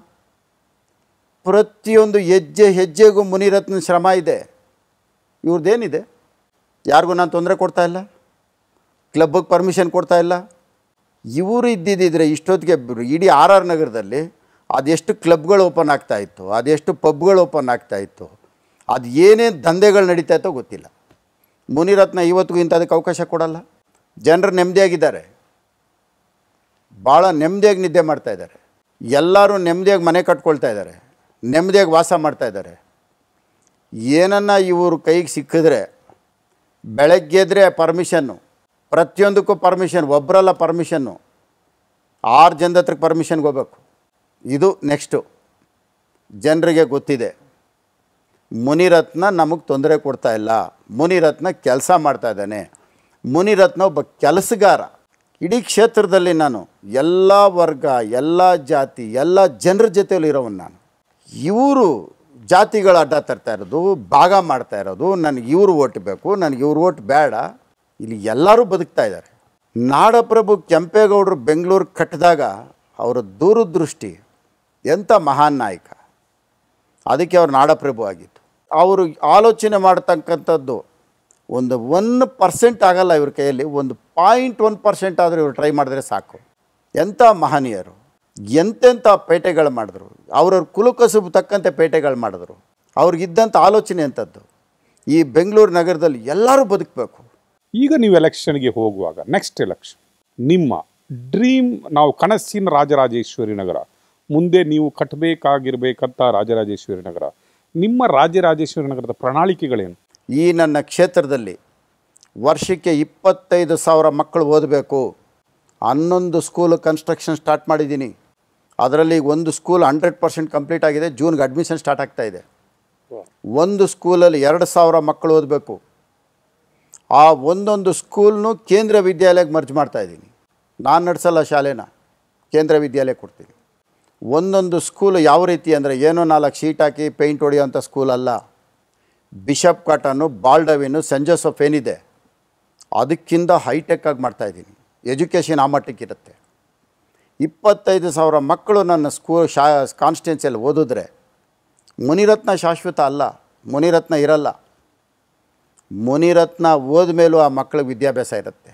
ಪ್ರತಿಯೊಂದು ಹೆಜ್ಜೆ ಹೆಜ್ಜೆಗೂ ಮುನಿರತ್ನ ಶ್ರಮ ಇದೆ ಇವ್ರದ್ದೇನಿದೆ ಯಾರಿಗೂ ನಾನು ತೊಂದರೆ ಕೊಡ್ತಾ ಇಲ್ಲ ಕ್ಲಬ್ಬಿಗೆ ಪರ್ಮಿಷನ್ ಕೊಡ್ತಾ ಇಲ್ಲ ಇವರು ಇದ್ದಿದ್ದಿದ್ರೆ ಇಷ್ಟೊತ್ತಿಗೆ ಬ- ಇಡೀ ಆರ್ ಆರ್ ನಗರದಲ್ಲಿ ಅದೆಷ್ಟು ಕ್ಲಬ್ಗಳು ಓಪನ್ ಆಗ್ತಾ ಇತ್ತು ಅದೆಷ್ಟು ಪಬ್ಗಳು ಓಪನ್ ಆಗ್ತಾ ಇತ್ತು ಅದು ಏನೇನು ದಂಧೆಗಳು ನಡೀತಾ ಇತ್ತೋ ಗೊತ್ತಿಲ್ಲ ಮುನಿರತ್ನ ಇವತ್ತಿಗೂ ಇಂಥದಕ್ಕೆ ಅವಕಾಶ ಕೊಡಲ್ಲ ಜನರು ನೆಮ್ಮದಿಯಾಗಿದ್ದಾರೆ ಭಾಳ ನೆಮ್ಮದಿಯಾಗಿ ನಿದ್ದೆ ಮಾಡ್ತಾ ಇದ್ದಾರೆ ಎಲ್ಲರೂ ನೆಮ್ಮದಿಯಾಗಿ ಮನೆ ಕಟ್ಕೊಳ್ತಾ ಇದ್ದಾರೆ ನೆಮ್ಮದಿಯಾಗಿ ವಾಸ ಮಾಡ್ತಾ ಇದ್ದಾರೆ ಏನನ್ನ ಇವರು ಕೈಗೆ ಸಿಕ್ಕಿದ್ರೆ ಬೆಳಗ್ಗೆದ್ರೆ ಪರ್ಮಿಷನ್ನು ಪ್ರತಿಯೊಂದಕ್ಕೂ ಪರ್ಮಿಷನ್ ಒಬ್ಬರಲ್ಲ ಪರ್ಮಿಷನ್ನು ಆರು ಜನದ ಹತ್ರಕ್ಕೆ ಪರ್ಮಿಷನ್ಗೆ ಹೋಗ್ಬೇಕು ಇದು ನೆಕ್ಸ್ಟು ಜನರಿಗೆ ಗೊತ್ತಿದೆ ಮುನಿರತ್ನ ನಮಗೆ ತೊಂದರೆ ಕೊಡ್ತಾ ಇಲ್ಲ ಮುನಿರತ್ನ ಕೆಲಸ ಮಾಡ್ತಾ ಇದ್ದಾನೆ ಮುನಿರತ್ನ ಒಬ್ಬ ಕೆಲಸಗಾರ ಇಡೀ ಕ್ಷೇತ್ರದಲ್ಲಿ ನಾನು ಎಲ್ಲ ವರ್ಗ ಎಲ್ಲ ಜಾತಿ ಎಲ್ಲ ಜನರ ಜೊತೆಯಲ್ಲಿ ಇರೋವನು ನಾನು ಇವರು ಜಾತಿಗಳ ಅಡ್ಡ ತರ್ತಾ ಇರೋದು ಭಾಗ ಮಾಡ್ತಾ ಇರೋದು ನನಗೆ ಇವರು ಓಟ್ ಬೇಕು ನನಗೆ ಇವ್ರ ಓಟ್ ಬೇಡ ಇಲ್ಲಿ ಎಲ್ಲರೂ ಬದುಕ್ತಾ ಇದ್ದಾರೆ ನಾಡಪ್ರಭು ಕೆಂಪೇಗೌಡರು ಬೆಂಗಳೂರು ಕಟ್ಟಿದಾಗ ಅವರ ದೂರದೃಷ್ಟಿ ಎಂಥ ಮಹಾನ್ ನಾಯಕ ಅದಕ್ಕೆ ಅವ್ರು ನಾಡಪ್ರಭು ಆಗಿತ್ತು ಅವರು ಆಲೋಚನೆ ಮಾಡ್ತಕ್ಕಂಥದ್ದು ಒಂದು ಒನ್ ಪರ್ಸೆಂಟ್ ಆಗಲ್ಲ ಇವ್ರ ಕೈಯಲ್ಲಿ ಒಂದು ಪಾಯಿಂಟ್ ಒನ್ ಪರ್ಸೆಂಟ್ ಆದರೂ ಇವ್ರು ಟ್ರೈ ಮಾಡಿದ್ರೆ ಸಾಕು ಎಂಥ ಮಹನೀಯರು ಎಂತೆಂಥ ಪೇಟೆಗಳು ಮಾಡಿದ್ರು ಅವ್ರವ್ರ ಕುಲಕಸುಬು ತಕ್ಕಂತೆ ಪೇಟೆಗಳು ಮಾಡಿದ್ರು ಅವ್ರಿಗಿದ್ದಂಥ ಆಲೋಚನೆ ಅಂಥದ್ದು ಈ ಬೆಂಗಳೂರು ನಗರದಲ್ಲಿ ಎಲ್ಲರೂ ಬದುಕಬೇಕು ಈಗ ನೀವು ಎಲೆಕ್ಷನ್ಗೆ ಹೋಗುವಾಗ ನೆಕ್ಸ್ಟ್ ಎಲೆಕ್ಷನ್ ನಿಮ್ಮ ಡ್ರೀಮ್ ನಾವು ಕನಸಿನ ರಾಜರಾಜೇಶ್ವರಿ ನಗರ ಮುಂದೆ ನೀವು ಕಟ್ಟಬೇಕಾಗಿರ್ಬೇಕಂತ ರಾಜರಾಜೇಶ್ವರಿ ನಗರ ನಿಮ್ಮ ರಾಜರಾಜೇಶ್ವರಿ ನಗರದ ಪ್ರಣಾಳಿಕೆಗಳೇನು ಈ ನನ್ನ ಕ್ಷೇತ್ರದಲ್ಲಿ ವರ್ಷಕ್ಕೆ ಇಪ್ಪತ್ತೈದು ಸಾವಿರ ಮಕ್ಕಳು ಓದಬೇಕು ಹನ್ನೊಂದು ಸ್ಕೂಲ್ ಕನ್ಸ್ಟ್ರಕ್ಷನ್ ಸ್ಟಾರ್ಟ್ ಮಾಡಿದ್ದೀನಿ ಅದರಲ್ಲಿ ಒಂದು ಸ್ಕೂಲ್ ಹಂಡ್ರೆಡ್ ಪರ್ಸೆಂಟ್ ಕಂಪ್ಲೀಟ್ ಆಗಿದೆ ಜೂನ್ಗೆ ಅಡ್ಮಿಷನ್ ಸ್ಟಾರ್ಟ್ ಆಗ್ತಾ ಇದೆ ಒಂದು ಸ್ಕೂಲಲ್ಲಿ ಎರಡು ಸಾವಿರ ಮಕ್ಕಳು ಓದಬೇಕು ಆ ಒಂದೊಂದು ಸ್ಕೂಲ್ನು ಕೇಂದ್ರ ವಿದ್ಯಾಲಯಕ್ಕೆ ಮರ್ಜ್ ಮಾಡ್ತಾ ಇದ್ದೀನಿ ನಾನು ನಡೆಸಲ್ಲ ಶಾಲೆನ ಕೇಂದ್ರ ವಿದ್ಯಾಲಯ ಕೊಡ್ತೀನಿ ಒಂದೊಂದು ಸ್ಕೂಲ್ ಯಾವ ರೀತಿ ಅಂದರೆ ಏನೋ ನಾಲ್ಕು ಶೀಟ್ ಹಾಕಿ ಪೇಂಟ್ ಹೊಡೆಯೋಂಥ ಸ್ಕೂಲ್ ಅಲ್ಲ bishop cotton Baldwin saint Joseph ಏನಿದೆ ಅದಕ್ಕಿಂತ ಹೈಟೆಕ್ ಆಗಿ ಮಾಡ್ತಾಯಿದ್ದೀನಿ ಎಜುಕೇಷನ್ ಆ ಮಟ್ಟಕ್ಕಿರುತ್ತೆ ಇಪ್ಪತ್ತೈದು ಸಾವಿರ ಮಕ್ಕಳು ನನ್ನ ಸ್ಕೂಲ್ ಶಾ ಕಾನ್ಸ್ಟಿಟ್ಯೂನ್ಸಿಯಲ್ಲಿ ಓದಿದ್ರೆ ಮುನಿರತ್ನ ಶಾಶ್ವತ ಅಲ್ಲ ಮುನಿರತ್ನ ಇರಲ್ಲ ಮುನಿರತ್ನ ಓದ್ಮೇಲೂ ಆ ಮಕ್ಕಳಿಗೆ ವಿದ್ಯಾಭ್ಯಾಸ ಇರುತ್ತೆ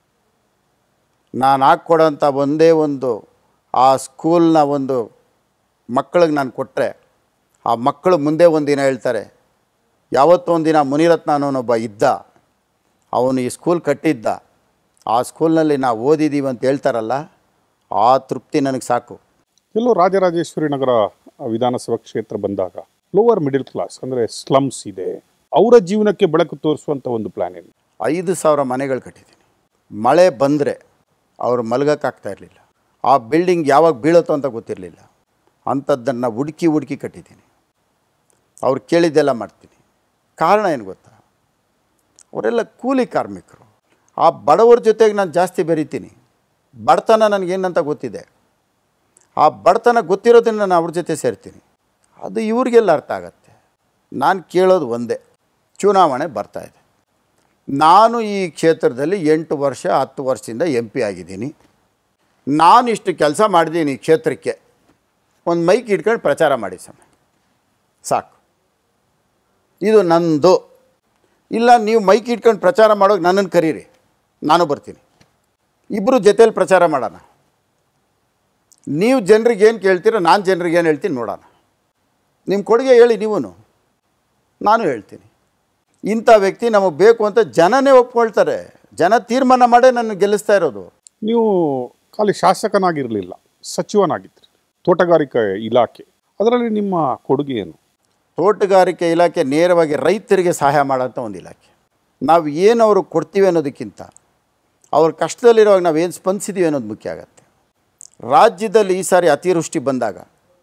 ನಾನು ಹಾಕ್ಕೊಡೋಂಥ ಒಂದೇ ಒಂದು ಆ ಸ್ಕೂಲ್ನ ಒಂದು ಮಕ್ಕಳಿಗೆ ನಾನು ಕೊಟ್ಟರೆ ಆ ಮಕ್ಕಳು ಮುಂದೆ ಒಂದು ದಿನ ಹೇಳ್ತಾರೆ ಯಾವತ್ತೋ ಒಂದು ದಿನ ಮುನಿರತ್ನ ಅನ್ನೋನೊಬ್ಬ ಇದ್ದ ಅವನು ಈ ಸ್ಕೂಲ್ ಕಟ್ಟಿದ್ದ ಆ ಸ್ಕೂಲ್ನಲ್ಲಿ ನಾವು ಓದಿದ್ದೀವಿ ಅಂತ ಹೇಳ್ತಾರಲ್ಲ ಆ ತೃಪ್ತಿ ನನಗೆ ಸಾಕು ಎಲ್ಲೋ ರಾಜರಾಜೇಶ್ವರಿ ನಗರ ವಿಧಾನಸಭಾ ಕ್ಷೇತ್ರ ಬಂದಾಗ ಲೋವರ್ ಮಿಡಿಲ್ ಕ್ಲಾಸ್ ಅಂದರೆ ಸ್ಲಮ್ಸ್ ಇದೆ ಅವರ ಜೀವನಕ್ಕೆ ಬೆಳಕು ತೋರಿಸುವಂಥ ಒಂದು ಪ್ಲಾನ್ ಏನು ಐದು ಸಾವಿರ ಮನೆಗಳು ಕಟ್ಟಿದ್ದೀನಿ ಮಳೆ ಬಂದರೆ ಅವರು ಮಲಗೋಕ್ಕಾಗ್ತಾ ಇರಲಿಲ್ಲ ಆ ಬಿಲ್ಡಿಂಗ್ ಯಾವಾಗ ಬೀಳುತ್ತೋ ಅಂತ ಗೊತ್ತಿರಲಿಲ್ಲ ಅಂಥದ್ದನ್ನು ಹುಡುಕಿ ಹುಡುಕಿ ಕಟ್ಟಿದ್ದೀನಿ ಅವ್ರು ಕೇಳಿದ್ದೆಲ್ಲ ಮಾಡ್ತೀನಿ ಕಾರಣ ಏನು ಗೊತ್ತಾ ಅವರೆಲ್ಲ ಕೂಲಿ ಕಾರ್ಮಿಕರು ಆ ಬಡವರ ಜೊತೆಗೆ ನಾನು ಜಾಸ್ತಿ ಬೆರಿತೀನಿ ಬಡತನ ನನಗೇನಂತ ಗೊತ್ತಿದೆ ಆ ಬಡತನ ಗೊತ್ತಿರೋದ್ರಿಂದ ನಾನು ಅವ್ರ ಜೊತೆ ಸೇರ್ತೀನಿ ಅದು ಇವ್ರಿಗೆಲ್ಲ ಅರ್ಥ ಆಗತ್ತೆ ನಾನು ಕೇಳೋದು ಒಂದೇ ಚುನಾವಣೆ ಬರ್ತಾ ಇದೆ ನಾನು ಈ ಕ್ಷೇತ್ರದಲ್ಲಿ ಎಂಟು ವರ್ಷ ಹತ್ತು ವರ್ಷದಿಂದ ಎಂ ಪಿ ಆಗಿದ್ದೀನಿ ನಾನು ಇಷ್ಟು ಕೆಲಸ ಮಾಡಿದ್ದೀನಿ ಈ ಕ್ಷೇತ್ರಕ್ಕೆ ಒಂದು ಮೈಕ್ ಇಟ್ಕೊಂಡು ಪ್ರಚಾರ ಮಾಡಿ ಸ್ವಾಮಿ ಸಾಕು ಇದು ನಂದು ಇಲ್ಲ ನೀವು ಮೈಕ್ ಇಟ್ಕೊಂಡು ಪ್ರಚಾರ ಮಾಡೋಕೆ ನನ್ನನ್ನು ಕರೀರಿ ನಾನು ಬರ್ತೀನಿ ಇಬ್ಬರು ಜೊತೇಲಿ ಪ್ರಚಾರ ಮಾಡೋಣ ನೀವು ಜನರಿಗೆ ಏನು ಕೇಳ್ತೀರೋ ನಾನು ಜನರಿಗೆ ಏನು ಹೇಳ್ತೀನಿ ನೋಡೋಣ ನಿಮ್ಮ ಕೊಡುಗೆ ಹೇಳಿ ನೀವೂ ನಾನು ಹೇಳ್ತೀನಿ ಇಂಥ ವ್ಯಕ್ತಿ ನಮಗೆ ಬೇಕು ಅಂತ ಜನನೇ ಒಪ್ಕೊಳ್ತಾರೆ ಜನ ತೀರ್ಮಾನ ಮಾಡೇ ನನ್ನ ಗೆಲ್ಲಿಸ್ತಾ ಇರೋದು ನೀವು ಖಾಲಿ ಶಾಸಕನಾಗಿರಲಿಲ್ಲ ಸಚಿವನಾಗಿದ್ರಿ ತೋಟಗಾರಿಕಾ ಇಲಾಖೆ ಅದರಲ್ಲಿ ನಿಮ್ಮ ಕೊಡುಗೆ ಏನು ತೋಟಗಾರಿಕೆ ಇಲಾಖೆ ನೇರವಾಗಿ ರೈತರಿಗೆ ಸಹಾಯ ಮಾಡೋಂಥ ಒಂದು ಇಲಾಖೆ ನಾವು ಏನು ಅವರು ಕೊಡ್ತೀವಿ ಅನ್ನೋದಕ್ಕಿಂತ ಅವ್ರ ಕಷ್ಟದಲ್ಲಿರುವಾಗ ನಾವು ಏನು ಸ್ಪಂದಿಸಿದ್ದೀವಿ ಅನ್ನೋದು ಮುಖ್ಯ ಆಗುತ್ತೆ ರಾಜ್ಯದಲ್ಲಿ ಈ ಸಾರಿ ಅತಿವೃಷ್ಟಿ ಬಂದಾಗ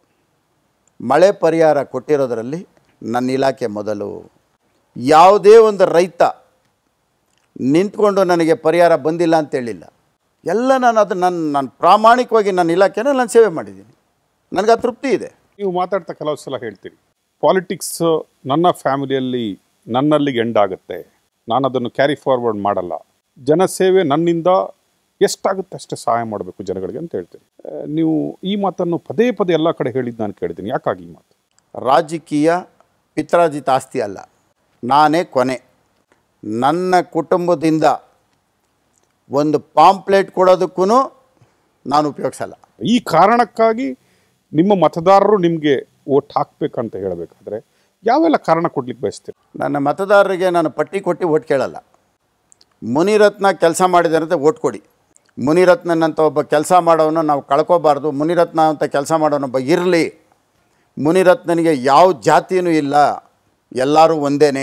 ಮಳೆ ಪರಿಹಾರ ಕೊಟ್ಟಿರೋದರಲ್ಲಿ ನನ್ನ ಇಲಾಖೆ ಮೊದಲು ಯಾವುದೇ ಒಂದು ರೈತ ನಿಂತ್ಕೊಂಡು ನನಗೆ ಪರಿಹಾರ ಬಂದಿಲ್ಲ ಅಂತ ಹೇಳಿಲ್ಲ ಎಲ್ಲ ನಾನು ಅದು ನನ್ನ ನಾನು ಪ್ರಾಮಾಣಿಕವಾಗಿ ನನ್ನ ಇಲಾಖೆನ ನಾನು ಸೇವೆ ಮಾಡಿದ್ದೀನಿ ನನಗೆ ಆ ತೃಪ್ತಿ ಇದೆ ನೀವು ಮಾತಾಡ್ತಾ ಕೆಲವು ಸಲ ಹೇಳ್ತೀರಿ ಪಾಲಿಟಿಕ್ಸ್ ನನ್ನ ಫ್ಯಾಮಿಲಿಯಲ್ಲಿ ನನ್ನಲ್ಲಿಗೆ ಎಂಡ್ ಆಗುತ್ತೆ ನಾನು ಅದನ್ನು ಕ್ಯಾರಿ ಫಾರ್ವರ್ಡ್ ಮಾಡಲ್ಲ ಜನಸೇವೆ ನನ್ನಿಂದ ಎಷ್ಟಾಗುತ್ತೆ ಅಷ್ಟೇ ಸಹಾಯ ಮಾಡಬೇಕು ಜನಗಳಿಗೆ ಅಂತ ಹೇಳ್ತೀರಿ ಆ, ನೀವು ಈ ಮಾತನ್ನು ಪದೇ ಪದೇ ಎಲ್ಲ ಕಡೆ ಹೇಳಿದ್ದು ನಾನು ಕೇಳಿದ್ದೀನಿ ಯಾಕಾಗಿ ಈ ಮಾತು ರಾಜಕೀಯ ಪಿತ್ರಾಜಿತ ಆಸ್ತಿ ಅಲ್ಲ ನಾನೇ ಕೊನೆ ನನ್ನ ಕುಟುಂಬದಿಂದ ಒಂದು ಪಾಂಪ್ಲೇಟ್ ಕೊಡೋದಕ್ಕೂ ನಾನು ಉಪಯೋಗಿಸಲ್ಲ ಈ ಕಾರಣಕ್ಕಾಗಿ ನಿಮ್ಮ ಮತದಾರರು ನಿಮಗೆ ಓಟ್ ಹಾಕ್ಬೇಕಂತ ಹೇಳಬೇಕಾದ್ರೆ ಯಾವೆಲ್ಲ ಕಾರಣ ಕೊಡ್ಲಿಕ್ಕೆ ಬಯಸ್ತೀರಿ ನನ್ನ ಮತದಾರರಿಗೆ ನಾನು ಪಟ್ಟಿ ಕೊಟ್ಟು ಓಟ್ ಕೇಳಲ್ಲ ಮುನಿರತ್ನ ಕೆಲಸ ಮಾಡಿದ್ದಾರೆ ಅಂತ ಓಟ್ ಕೊಡಿ ಮುನಿರತ್ನನಂತ ಒಬ್ಬ ಕೆಲಸ ಮಾಡೋವನ್ನ ನಾವು ಕಳ್ಕೋಬಾರ್ದು ಮುನಿರತ್ನ ಅಂತ ಕೆಲಸ ಮಾಡೋನೊಬ್ಬ ಇರಲಿ ಮುನಿರತ್ನನಿಗೆ ಯಾವ ಜಾತಿಯೂ ಇಲ್ಲ ಎಲ್ಲರೂ ಒಂದೇನೆ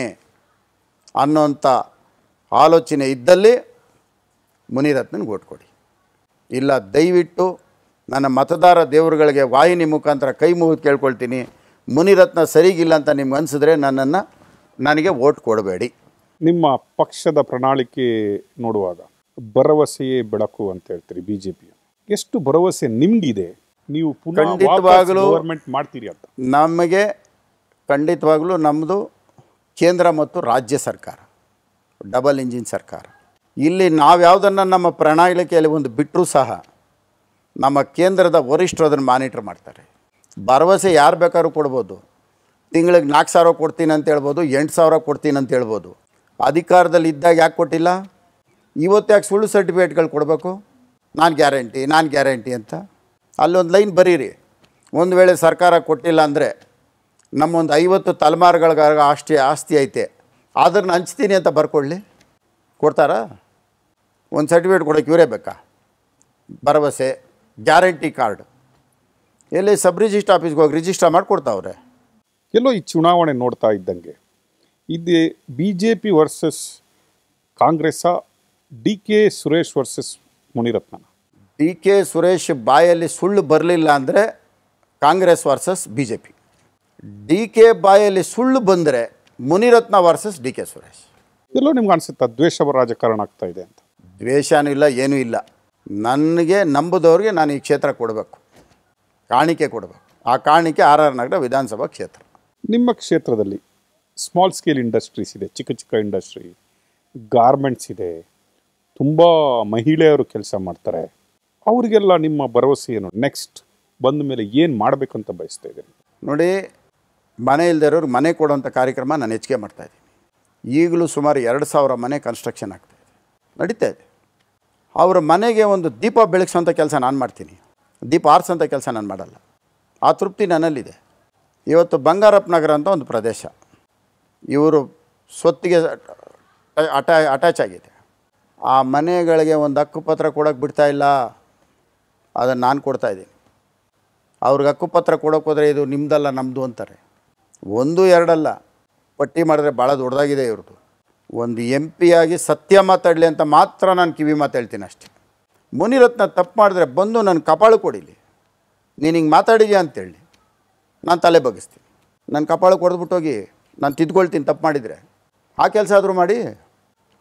ಅನ್ನೋಂಥ ಆಲೋಚನೆ ಇದ್ದಲ್ಲಿ ಮುನಿರತ್ನನಿಗೆ ಓಟ್ ಕೊಡಿ ಇಲ್ಲ ದಯವಿಟ್ಟು ನನ್ನ ಮತದಾರ ದೇವರುಗಳಿಗೆ ವಾಹಿನಿ ಮುಖಾಂತರ ಕೈ ಮುಗಿದು ಕೇಳ್ಕೊಳ್ತೀನಿ ಮುನಿರತ್ನ ಸರಿಗಿಲ್ಲ ಅಂತ ನಿಮ್ಗೆ ಅನಿಸಿದ್ರೆ ನನ್ನನ್ನು ನನಗೆ ಓಟ್ ಕೊಡಬೇಡಿ ನಿಮ್ಮ ಪಕ್ಷದ ಪ್ರಣಾಳಿಕೆ ನೋಡುವಾಗ ಭರವಸೆಯೇ ಬೆಳಕು ಅಂತ ಹೇಳ್ತೀರಿ ಬಿಜೆಪಿ ಎಷ್ಟು ಭರವಸೆ ನಿಮ್ಗಿದೆ ನೀವು ಖಂಡಿತವಾಗಲೂ- ಗವರ್ಮೆಂಟ್ ಮಾಡ್ತೀರಿ ಅಂತ ನಮಗೆ ಖಂಡಿತವಾಗಲೂ ನಮ್ಮದು ಕೇಂದ್ರ ಮತ್ತು ರಾಜ್ಯ ಸರ್ಕಾರ ಡಬಲ್ ಇಂಜಿನ್ ಸರ್ಕಾರ ಇಲ್ಲಿ ನಾವು ಯಾವುದನ್ನು ನಮ್ಮ ಪ್ರಣಾಳಿಕೆಯಲ್ಲಿ ಒಂದು ಬಿಟ್ಟರೂ ಸಹ ನಮ್ಮ ಕೇಂದ್ರದ ವರಿಷ್ಠರು ಅದನ್ನು ಮಾನಿಟ್ರ್ ಮಾಡ್ತಾರೆ ಭರವಸೆ ಯಾರು ಬೇಕಾದ್ರೂ ಕೊಡ್ಬೋದು ತಿಂಗಳಿಗೆ ನಾಲ್ಕು ಸಾವಿರ ಕೊಡ್ತೀನಿ ಅಂತ ಹೇಳ್ಬೋದು ಎಂಟು ಸಾವಿರ ಕೊಡ್ತೀನಿ ಅಂತ ಹೇಳ್ಬೋದು ಅಧಿಕಾರದಲ್ಲಿ ಇದ್ದಾಗ ಯಾಕೆ ಕೊಟ್ಟಿಲ್ಲ ಇವತ್ತು ಯಾಕೆ ಸುಳ್ಳು ಸರ್ಟಿಫಿಕೇಟ್ಗಳು ಕೊಡಬೇಕು ನಾನು ಗ್ಯಾರಂಟಿ ನಾನು ಗ್ಯಾರಂಟಿ ಅಂತ ಅಲ್ಲೊಂದು ಲೈನ್ ಬರೀರಿ ಒಂದು ವೇಳೆ ಸರ್ಕಾರ ಕೊಟ್ಟಿಲ್ಲ ಅಂದರೆ ನಮ್ಮೊಂದು ಐವತ್ತು ತಲೆಮಾರುಗಳ ಆಸ್ತಿ ಆಸ್ತಿ ಐತೆ ಅದನ್ನು ಹಂಚ್ತೀನಿ ಅಂತ ಬರ್ಕೊಳ್ಳಿ ಕೊಡ್ತಾರಾ ಒಂದು ಸರ್ಟಿಫಿಕೇಟ್ ಕೊಡೋಕ್ಕೆ ಇವರೇ ಬೇಕಾ ಭರವಸೆ ಗ್ಯಾರಂಟಿ ಕಾರ್ಡ್ ಎಲ್ಲಿ ಸಬ್ ರಿಜಿಸ್ಟ್ರ್ ಆಫೀಸ್ಗೆ ಹೋಗಿ ರಿಜಿಸ್ಟರ್ ಮಾಡಿಕೊಡ್ತಾವ್ರೆ ಎಲ್ಲೋ ಈ ಚುನಾವಣೆ ನೋಡ್ತಾ ಇದ್ದಂಗೆ ಇದು ಬಿ ಜೆ ಪಿ ವರ್ಸಸ್ ಕಾಂಗ್ರೆಸ್ಸ ಡಿ ಕೆ ಸುರೇಶ್ ವರ್ಸಸ್ ಮುನಿರತ್ನನ ಡಿ ಕೆ ಸುರೇಶ್ ಬಾಯಲ್ಲಿ ಸುಳ್ಳು ಬರಲಿಲ್ಲ ಅಂದರೆ Congress versus B J P D K ಬಾಯಲ್ಲಿ ಸುಳ್ಳು ಬಂದರೆ Munirathna versus D K Suresh ಎಲ್ಲೋ ನಿಮ್ಗೆ ಅನ್ಸುತ್ತಾ ದ್ವೇಷ ರಾಜಕಾರಣ ಆಗ್ತಾ ಇದೆ ಅಂತ ದ್ವೇಷನೂ ಇಲ್ಲ ಏನೂ ಇಲ್ಲ ನನಗೆ ನಂಬುದವ್ರಿಗೆ ನಾನು ಈ ಕ್ಷೇತ್ರ ಕೊಡಬೇಕು ಕಾಣಿಕೆ ಕೊಡಬೇಕು ಆ ಕಾಣಿಕೆ ಆರ್ ಆರ್ ನಗರ ವಿಧಾನಸಭಾ ಕ್ಷೇತ್ರ ನಿಮ್ಮ ಕ್ಷೇತ್ರದಲ್ಲಿ ಸ್ಮಾಲ್ ಸ್ಕೇಲ್ ಇಂಡಸ್ಟ್ರೀಸ್ ಇದೆ ಚಿಕ್ಕ ಚಿಕ್ಕ ಇಂಡಸ್ಟ್ರಿ ಗಾರ್ಮೆಂಟ್ಸ್ ಇದೆ ತುಂಬ ಮಹಿಳೆಯರು ಕೆಲಸ ಮಾಡ್ತಾರೆ ಅವರಿಗೆಲ್ಲ ನಿಮ್ಮ ಭರವಸೆ ಏನು ನೆಕ್ಸ್ಟ್ ಬಂದ ಮೇಲೆ ಏನು ಮಾಡಬೇಕಂತ ಬಯಸ್ತಾ ಇದ್ದೀರಿ ನೋಡಿ ಮನೆ ಇಲ್ದಿರೋರಿಗೆ ಮನೆ ಕೊಡುವಂಥ ಕಾರ್ಯಕ್ರಮ ನಾನು ಹೆಚ್ಚಿಗೆ ಮಾಡ್ತಾಯಿದ್ದೀನಿ ಈಗಲೂ ಸುಮಾರು ಎರಡು ಸಾವಿರ ಮನೆ ಕನ್ಸ್ಟ್ರಕ್ಷನ್ ಆಗ್ತಾಯಿದೆ ನಡೀತಾ ಇದೆ ಅವರ ಮನೆಗೆ ಒಂದು ದೀಪ ಬೆಳಗ್ಸೋಂಥ ಕೆಲಸ ನಾನು ಮಾಡ್ತೀನಿ ದೀಪ ಆರಿಸೋಂಥ ಕೆಲಸ ನಾನು ಮಾಡಲ್ಲ ಆ ತೃಪ್ತಿ ನನ್ನಲ್ಲಿದೆ ಇವತ್ತು ಬಂಗಾರಪ್ಪ ನಗರ ಅಂತ ಒಂದು ಪ್ರದೇಶ ಇವರು ಸ್ವತ್ತಿಗೆ ಅಟಾ ಅಟ್ಯಾಚ್ ಆಗಿದೆ ಆ ಮನೆಗಳಿಗೆ ಒಂದು ಹಕ್ಕುಪತ್ರ ಕೊಡೋಕ್ಕೆ ಬಿಡ್ತಾ ಇಲ್ಲ ಅದನ್ನು ನಾನು ಕೊಡ್ತಾಯಿದ್ದೀನಿ ಅವ್ರಿಗೆ ಹಕ್ಕುಪತ್ರ ಕೊಡೋಕೆ ಹೋದರೆ ಇದು ನಿಮ್ಮದಲ್ಲ ನಮ್ಮದು ಅಂತಾರೆ ಒಂದು ಎರಡಲ್ಲ ಪಟ್ಟಿ ಮಾಡಿದ್ರೆ ಭಾಳ ದೊಡ್ಡದಾಗಿದೆ ಇವ್ರದ್ದು ಒಂದು ಎಂ ಆಗಿ ಸತ್ಯ ಮಾತಾಡಲಿ ಅಂತ ಮಾತ್ರ ನಾನು ಕಿವಿ ಮಾತು ಹೇಳ್ತೀನಿ ಅಷ್ಟೇ ಮುನಿರತ್ನ ತಪ್ಪು ಮಾಡಿದ್ರೆ ಬಂದು ನನ್ನ ಕಪಾಳು ಕೊಡಿಲಿ ನೀನು ಹಿಂಗೆ ಮಾತಾಡಿದ್ಯಾ ಅಂತೇಳಿ ನಾನು ತಲೆ ಬಗ್ಗಿಸ್ತೀನಿ ನನ್ನ ಕಪಾಳು ಕೊಡ್ದ್ಬಿಟ್ಟೋಗಿ ನಾನು ತಿದ್ಕೊಳ್ತೀನಿ ತಪ್ಪು ಮಾಡಿದರೆ ಆ ಕೆಲಸ ಆದರೂ ಮಾಡಿ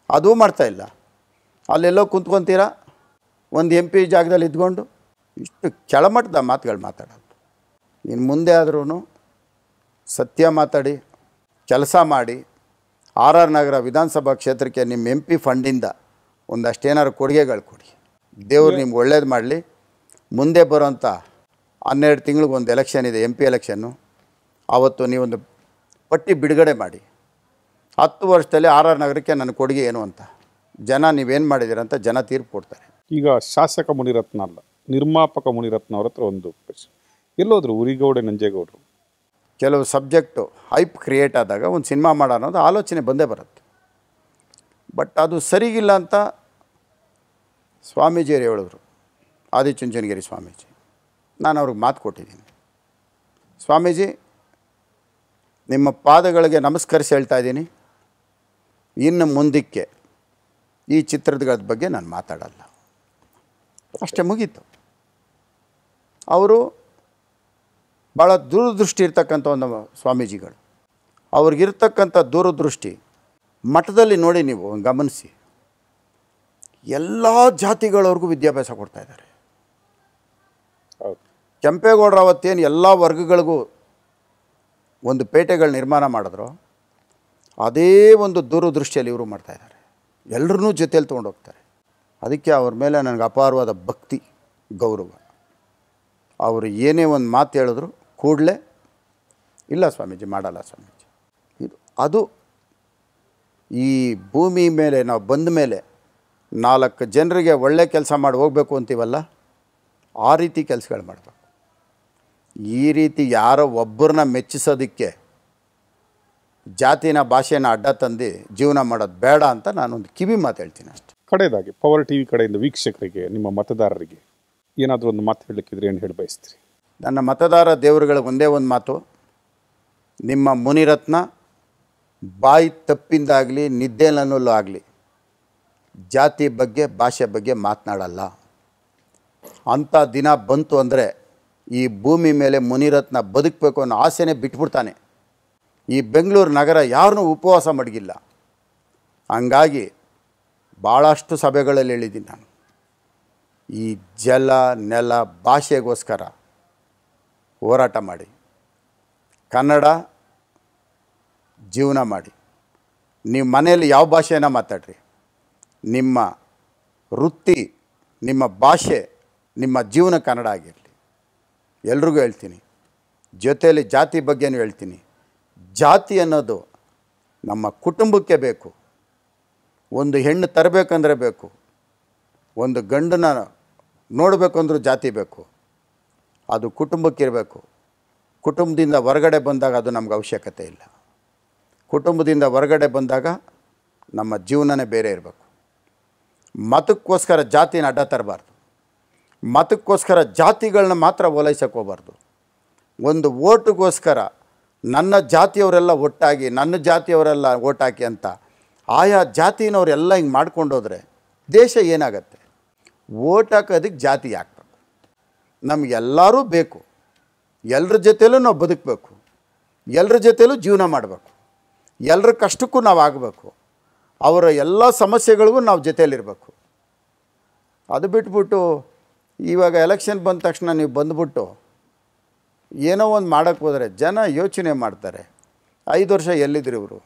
ಅದೂ ಮಾಡ್ತಾ ಇಲ್ಲ ಅಲ್ಲೆಲ್ಲೋ ಕುಂತ್ಕೊತೀರಾ ಒಂದು ಎಂ ಪಿ ಜಾಗದಲ್ಲಿ ಇದ್ಕೊಂಡು ಇಷ್ಟು ಕೆಳಮಟ್ಟದ ಮಾತುಗಳು ಮಾತಾಡೋದು ಇನ್ನು ಮುಂದೆ ಆದ್ರೂ ಸತ್ಯ ಮಾತಾಡಿ ಕೆಲಸ ಮಾಡಿ ಆರ್ ಆರ್ ನಗರ ವಿಧಾನಸಭಾ ಕ್ಷೇತ್ರಕ್ಕೆ ನಿಮ್ಮ ಎಂ ಪಿ ಫಂಡಿಂದ ಒಂದಷ್ಟೇನಾದ್ರು ಕೊಡುಗೆಗಳು ಕೊಡಿ ದೇವ್ರು ನಿಮ್ಗೆ ಒಳ್ಳೇದು ಮಾಡಲಿ ಮುಂದೆ ಬರೋಂಥ ಹನ್ನೆರಡು ತಿಂಗಳಿಗೆ ಒಂದು ಎಲೆಕ್ಷನ್ ಇದೆ ಎಂ ಪಿ ಎಲೆಕ್ಷನ್ನು ಆವತ್ತು ನೀವೊಂದು ಪಟ್ಟಿ ಬಿಡುಗಡೆ ಮಾಡಿ ಹತ್ತು ವರ್ಷದಲ್ಲಿ ಆರ್ ಆರ್ ನಗರಕ್ಕೆ ನನ್ನ ಕೊಡುಗೆ ಏನು ಅಂತ ಜನ ನೀವೇನು ಮಾಡಿದ್ದೀರ ಅಂತ ಜನ ತೀರ್ಪು ಕೊಡ್ತಾರೆ ಈಗ ಶಾಸಕ ಮುನಿರತ್ನ ಅಲ್ಲ ನಿರ್ಮಾಪಕ ಮುನಿರತ್ನ ಅವ್ರ ಹತ್ರ ಒಂದು ಪ್ರಶ್ನೆ ಎಲ್ಲೋದ್ರು ಉರಿಗೌಡ ನಂಜೇಗೌಡರು ಕೆಲವು ಸಬ್ಜೆಕ್ಟು ಹೈಪ್ ಕ್ರಿಯೇಟ್ ಆದಾಗ ಒಂದು ಸಿನಿಮಾ ಮಾಡೋ ಅನ್ನೋದು ಆಲೋಚನೆ ಬಂದೇ ಬರುತ್ತೆ ಬಟ್ ಅದು ಸರಿಗಿಲ್ಲ ಅಂತ ಸ್ವಾಮೀಜಿಯವರು ಹೇಳಿದ್ರು ಆದಿಚುಂಚನಗಿರಿ ಸ್ವಾಮೀಜಿ ನಾನು ಅವ್ರಿಗೆ ಮಾತು ಕೊಟ್ಟಿದ್ದೀನಿ ಸ್ವಾಮೀಜಿ ನಿಮ್ಮ ಪಾದಗಳಿಗೆ ನಮಸ್ಕರಿಸಿ ಹೇಳ್ತಾ ಇದ್ದೀನಿ ಇನ್ನು ಮುಂದಕ್ಕೆ ಈ ಚಿತ್ರದ ಬಗ್ಗೆ ನಾನು ಮಾತಾಡಲ್ಲ ಅಷ್ಟೇ ಮುಗೀತು ಅವರು ಭಾಳ ದೂರದೃಷ್ಟಿ ಇರ್ತಕ್ಕಂಥ ಒಂದು ಸ್ವಾಮೀಜಿಗಳು ಅವ್ರಿಗಿರ್ತಕ್ಕಂಥ ದೂರದೃಷ್ಟಿ ಮಠದಲ್ಲಿ ನೋಡಿ ನೀವು ಗಮನಿಸಿ ಎಲ್ಲ ಜಾತಿಗಳವ್ರಿಗೂ ವಿದ್ಯಾಭ್ಯಾಸ ಕೊಡ್ತಾ ಇದ್ದಾರೆ ಹೌದು ಕೆಂಪೇಗೌಡರು ಅವತ್ತೇನು ಎಲ್ಲ ವರ್ಗಗಳಿಗೂ ಒಂದು ಪೇಟೆಗಳು ನಿರ್ಮಾಣ ಮಾಡಿದ್ರು ಅದೇ ಒಂದು ದೂರದೃಷ್ಟಿಯಲ್ಲಿ ಇವರು ಮಾಡ್ತಾಯಿದ್ದಾರೆ ಎಲ್ಲರನ್ನೂ ಜೊತೆಯಲ್ಲಿ ತೊಗೊಂಡು ಹೋಗ್ತಾರೆ ಅದಕ್ಕೆ ಅವ್ರ ಮೇಲೆ ನನಗೆ ಅಪಾರವಾದ ಭಕ್ತಿ ಗೌರವ ಅವರು ಏನೇ ಒಂದು ಮಾತು ಹೇಳಿದ್ರು ಕೂಡಲೇ ಇಲ್ಲ ಸ್ವಾಮೀಜಿ ಮಾಡಲ್ಲ ಸ್ವಾಮೀಜಿ ಇದು ಅದು ಈ ಭೂಮಿ ಮೇಲೆ ನಾವು ಬಂದ ಮೇಲೆ ನಾಲ್ಕು ಜನರಿಗೆ ಒಳ್ಳೆ ಕೆಲಸ ಮಾಡಿ ಹೋಗಬೇಕು ಅಂತೀವಲ್ಲ ಆ ರೀತಿ ಕೆಲಸಗಳು ಮಾಡಬೇಕು ಈ ರೀತಿ ಯಾರೋ ಒಬ್ಬರನ್ನ ಮೆಚ್ಚಿಸೋದಕ್ಕೆ ಜಾತಿನ ಭಾಷೆನ ಅಡ್ಡ ತಂದು ಜೀವನ ಮಾಡೋದು ಬೇಡ ಅಂತ ನಾನೊಂದು ಕಿವಿ ಮಾತು ಹೇಳ್ತೀನಿ ಅಷ್ಟೆ ಕಡೆಯದಾಗಿ ಪವರ್ ಟಿ ವಿ ಕಡೆಯಿಂದ ವೀಕ್ಷಕರಿಗೆ ನಿಮ್ಮ ಮತದಾರರಿಗೆ ಏನಾದರೂ ಒಂದು ಮಾತು ಹೇಳಲಿಕ್ಕಿದ್ರೆ ಏನು ಹೇಳಿ ಬಯಸ್ತೀರಿ ನನ್ನ ಮತದಾರ ದೇವರುಗಳಿಗೆ ಒಂದೇ ಒಂದು ಮಾತು ನಿಮ್ಮ ಮುನಿರತ್ನ ಬಾಯಿ ತಪ್ಪಿಂದಾಗಲಿ ನಿದ್ದೆನಲ್ಲೂ ಆಗಲಿ ಜಾತಿ ಬಗ್ಗೆ ಭಾಷೆ ಬಗ್ಗೆ ಮಾತನಾಡಲ್ಲ ಅಂಥ ದಿನ ಬಂತು ಅಂದರೆ ಈ ಭೂಮಿ ಮೇಲೆ ಮುನಿರತ್ನ ಬದುಕಬೇಕು ಅನ್ನೋ ಆಸೆನೇ ಬಿಟ್ಬಿಡ್ತಾನೆ ಈ ಬೆಂಗಳೂರು ನಗರ ಯಾರನ್ನೂ ಉಪವಾಸ ಮಡಗಿಲ್ಲ ಹಂಗಾಗಿ ಭಾಳಷ್ಟು ಸಭೆಗಳಲ್ಲಿ ಹೇಳಿದ್ದೀನಿ ನಾನು ಈ ಜಲ ನೆಲ ಭಾಷೆಗೋಸ್ಕರ ಹೋರಾಟ ಮಾಡಿ ಕನ್ನಡ ಜೀವನ ಮಾಡಿ ನೀವು ಮನೆಯಲ್ಲಿ ಯಾವ ಭಾಷೆನ ಮಾತಾಡ್ರಿ ನಿಮ್ಮ ವೃತ್ತಿ ನಿಮ್ಮ ಭಾಷೆ ನಿಮ್ಮ ಜೀವನ ಕನ್ನಡ ಆಗಿರಲಿ ಎಲ್ರಿಗೂ ಹೇಳ್ತೀನಿ ಜೊತೆಯಲ್ಲಿ ಜಾತಿ ಬಗ್ಗೆನೂ ಹೇಳ್ತೀನಿ ಜಾತಿ ಅನ್ನೋದು ನಮ್ಮ ಕುಟುಂಬಕ್ಕೆ ಬೇಕು ಒಂದು ಹೆಣ್ಣು ತರಬೇಕಂದ್ರೆ ಬೇಕು ಒಂದು ಗಂಡನ ನೋಡಬೇಕು ಅಂದ್ರೂ ಜಾತಿ ಬೇಕು ಅದು ಕುಟುಂಬಕ್ಕಿರಬೇಕು ಕುಟುಂಬದಿಂದ ಹೊರಗಡೆ ಬಂದಾಗ ಅದು ನಮ್ಗೆ ಅವಶ್ಯಕತೆ ಇಲ್ಲ ಕುಟುಂಬದಿಂದ ಹೊರಗಡೆ ಬಂದಾಗ ನಮ್ಮ ಜೀವನನೇ ಬೇರೆ ಇರಬೇಕು ಮತಕ್ಕೋಸ್ಕರ ಜಾತಿನ ಅಡ್ಡ ತರಬಾರ್ದು ಮತಕ್ಕೋಸ್ಕರ ಜಾತಿಗಳನ್ನ ಮಾತ್ರ ಓಲೈಸಕ್ಕೆ ಹೋಗ್ಬಾರ್ದು ಒಂದು ಓಟಿಗೋಸ್ಕರ ನನ್ನ ಜಾತಿಯವರೆಲ್ಲ ಒಟ್ಟಾಗಿ ನನ್ನ ಜಾತಿಯವರೆಲ್ಲ ಓಟ್ ಹಾಕಿ ಅಂತ ಆಯಾ ಜಾತಿನವರೆಲ್ಲ ಹಿಂಗೆ ಮಾಡ್ಕೊಂಡೋದ್ರೆ ದೇಶ ಏನಾಗತ್ತೆ ಓಟ್ ಹಾಕೋದಕ್ಕೆ ಜಾತಿ ಹಾಕ್ಬೇಕು ನಮಗೆಲ್ಲರೂ ಬೇಕು ಎಲ್ಲರ ಜೊತೆಲೂ ನಾವು ಬದುಕಬೇಕು ಎಲ್ಲರ ಜೊತೆಲೂ ಜೀವನ ಮಾಡಬೇಕು ಎಲ್ಲರ ಕಷ್ಟಕ್ಕೂ ನಾವು ಆಗಬೇಕು ಅವರ ಎಲ್ಲ ಸಮಸ್ಯೆಗಳಿಗೂ ನಾವು ಜೊತೆಯಲ್ಲಿರಬೇಕು ಅದು ಬಿಟ್ಬಿಟ್ಟು ಇವಾಗ ಎಲೆಕ್ಷನ್ ಬಂದ ತಕ್ಷಣ ನೀವು ಬಂದುಬಿಟ್ಟು ಏನೋ ಒಂದು ಮಾಡೋಕ್ಕೆ ಹೋದರೆ ಜನ ಯೋಚನೆ ಮಾಡ್ತಾರೆ ಐದು ವರ್ಷ ಎಲ್ಲಿದ್ರು ಇವರು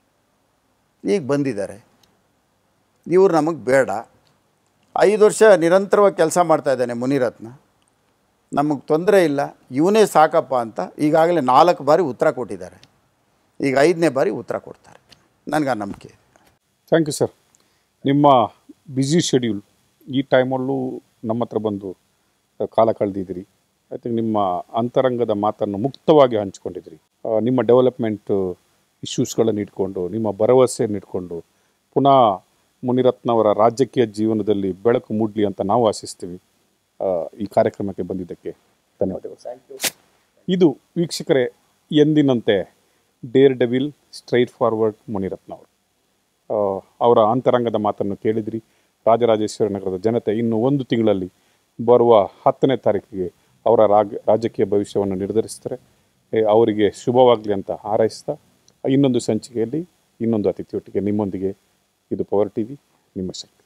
ಈಗ ಬಂದಿದ್ದಾರೆ ಇವ್ರು ನಮಗೆ ಬೇಡ ಐದು ವರ್ಷ ನಿರಂತರವಾಗಿ ಕೆಲಸ ಮಾಡ್ತಾ ಇದ್ದಾನೆ ಮುನಿರತ್ನ ನಮಗೆ ತೊಂದರೆ ಇಲ್ಲ ಇವನೇ ಸಾಕಪ್ಪ ಅಂತ ಈಗಾಗಲೇ ನಾಲ್ಕು ಬಾರಿ ಉತ್ತರ ಕೊಟ್ಟಿದ್ದಾರೆ ಈಗ ಐದನೇ ಬಾರಿ ಉತ್ತರ ಕೊಡ್ತಾರೆ ನನಗೆ ಆ ನಂಬಿಕೆ ಇದೆ ಥ್ಯಾಂಕ್ ಯು ಸರ್ ನಿಮ್ಮ ಬ್ಯುಸಿ ಶೆಡ್ಯೂಲ್ ಈ ಟೈಮಲ್ಲೂ ನಮ್ಮ ಹತ್ರ ಬಂದು ಆ, ಕಾಲ ಕಳೆದಿದ್ದೀರಿ ಐ ಥಿಂಕ್ ನಿಮ್ಮ ಅಂತರಂಗದ ಮಾತನ್ನು ಮುಕ್ತವಾಗಿ ಹಂಚ್ಕೊಂಡಿದ್ದೀರಿ ಆ, ನಿಮ್ಮ ಡೆವಲಪ್ಮೆಂಟ್ ಇಶ್ಯೂಸ್ಗಳನ್ನು ಇಟ್ಕೊಂಡು ನಿಮ್ಮ ಭರವಸೆಯನ್ನು ಇಟ್ಕೊಂಡು ಪುನಃ ಮುನಿರತ್ನವರ ರಾಜಕೀಯ ಜೀವನದಲ್ಲಿ ಬೆಳಕು ಮೂಡಲಿ ಅಂತ ನಾವು ಆಶಿಸ್ತೀವಿ ಆ, ಈ ಕಾರ್ಯಕ್ರಮಕ್ಕೆ ಬಂದಿದ್ದಕ್ಕೆ ಧನ್ಯವಾದಗಳು ಇದು ವೀಕ್ಷಕರೇ ಎಂದಿನಂತೆ daredevil straight forward Munirathna ಅವರು ಆ, ಅವರ ಅಂತರಂಗದ ಮಾತನ್ನು ಕೇಳಿದ್ರಿ ರಾಜರಾಜೇಶ್ವರಿ ನಗರದ ಜನತೆ ಇನ್ನು ಒಂದು ತಿಂಗಳಲ್ಲಿ ಬರುವ ಹತ್ತನೇ ತಾರೀಕಿಗೆ ಅವರ ರಾಗ ರಾಜಕೀಯ ಭವಿಷ್ಯವನ್ನು ನಿರ್ಧರಿಸ್ತಾರೆ ಏ, ಅವರಿಗೆ ಶುಭವಾಗಲಿ ಅಂತ ಹಾರೈಸ್ತಾ ಇನ್ನೊಂದು ಸಂಚಿಕೆಯಲ್ಲಿ ಇನ್ನೊಂದು ಅತಿಥಿಯೊಟ್ಟಿಗೆ ನಿಮ್ಮೊಂದಿಗೆ ಇದು ಪವರ್ ಟಿವಿ ನಿಮ್ಮ ಶಕ್ತಿ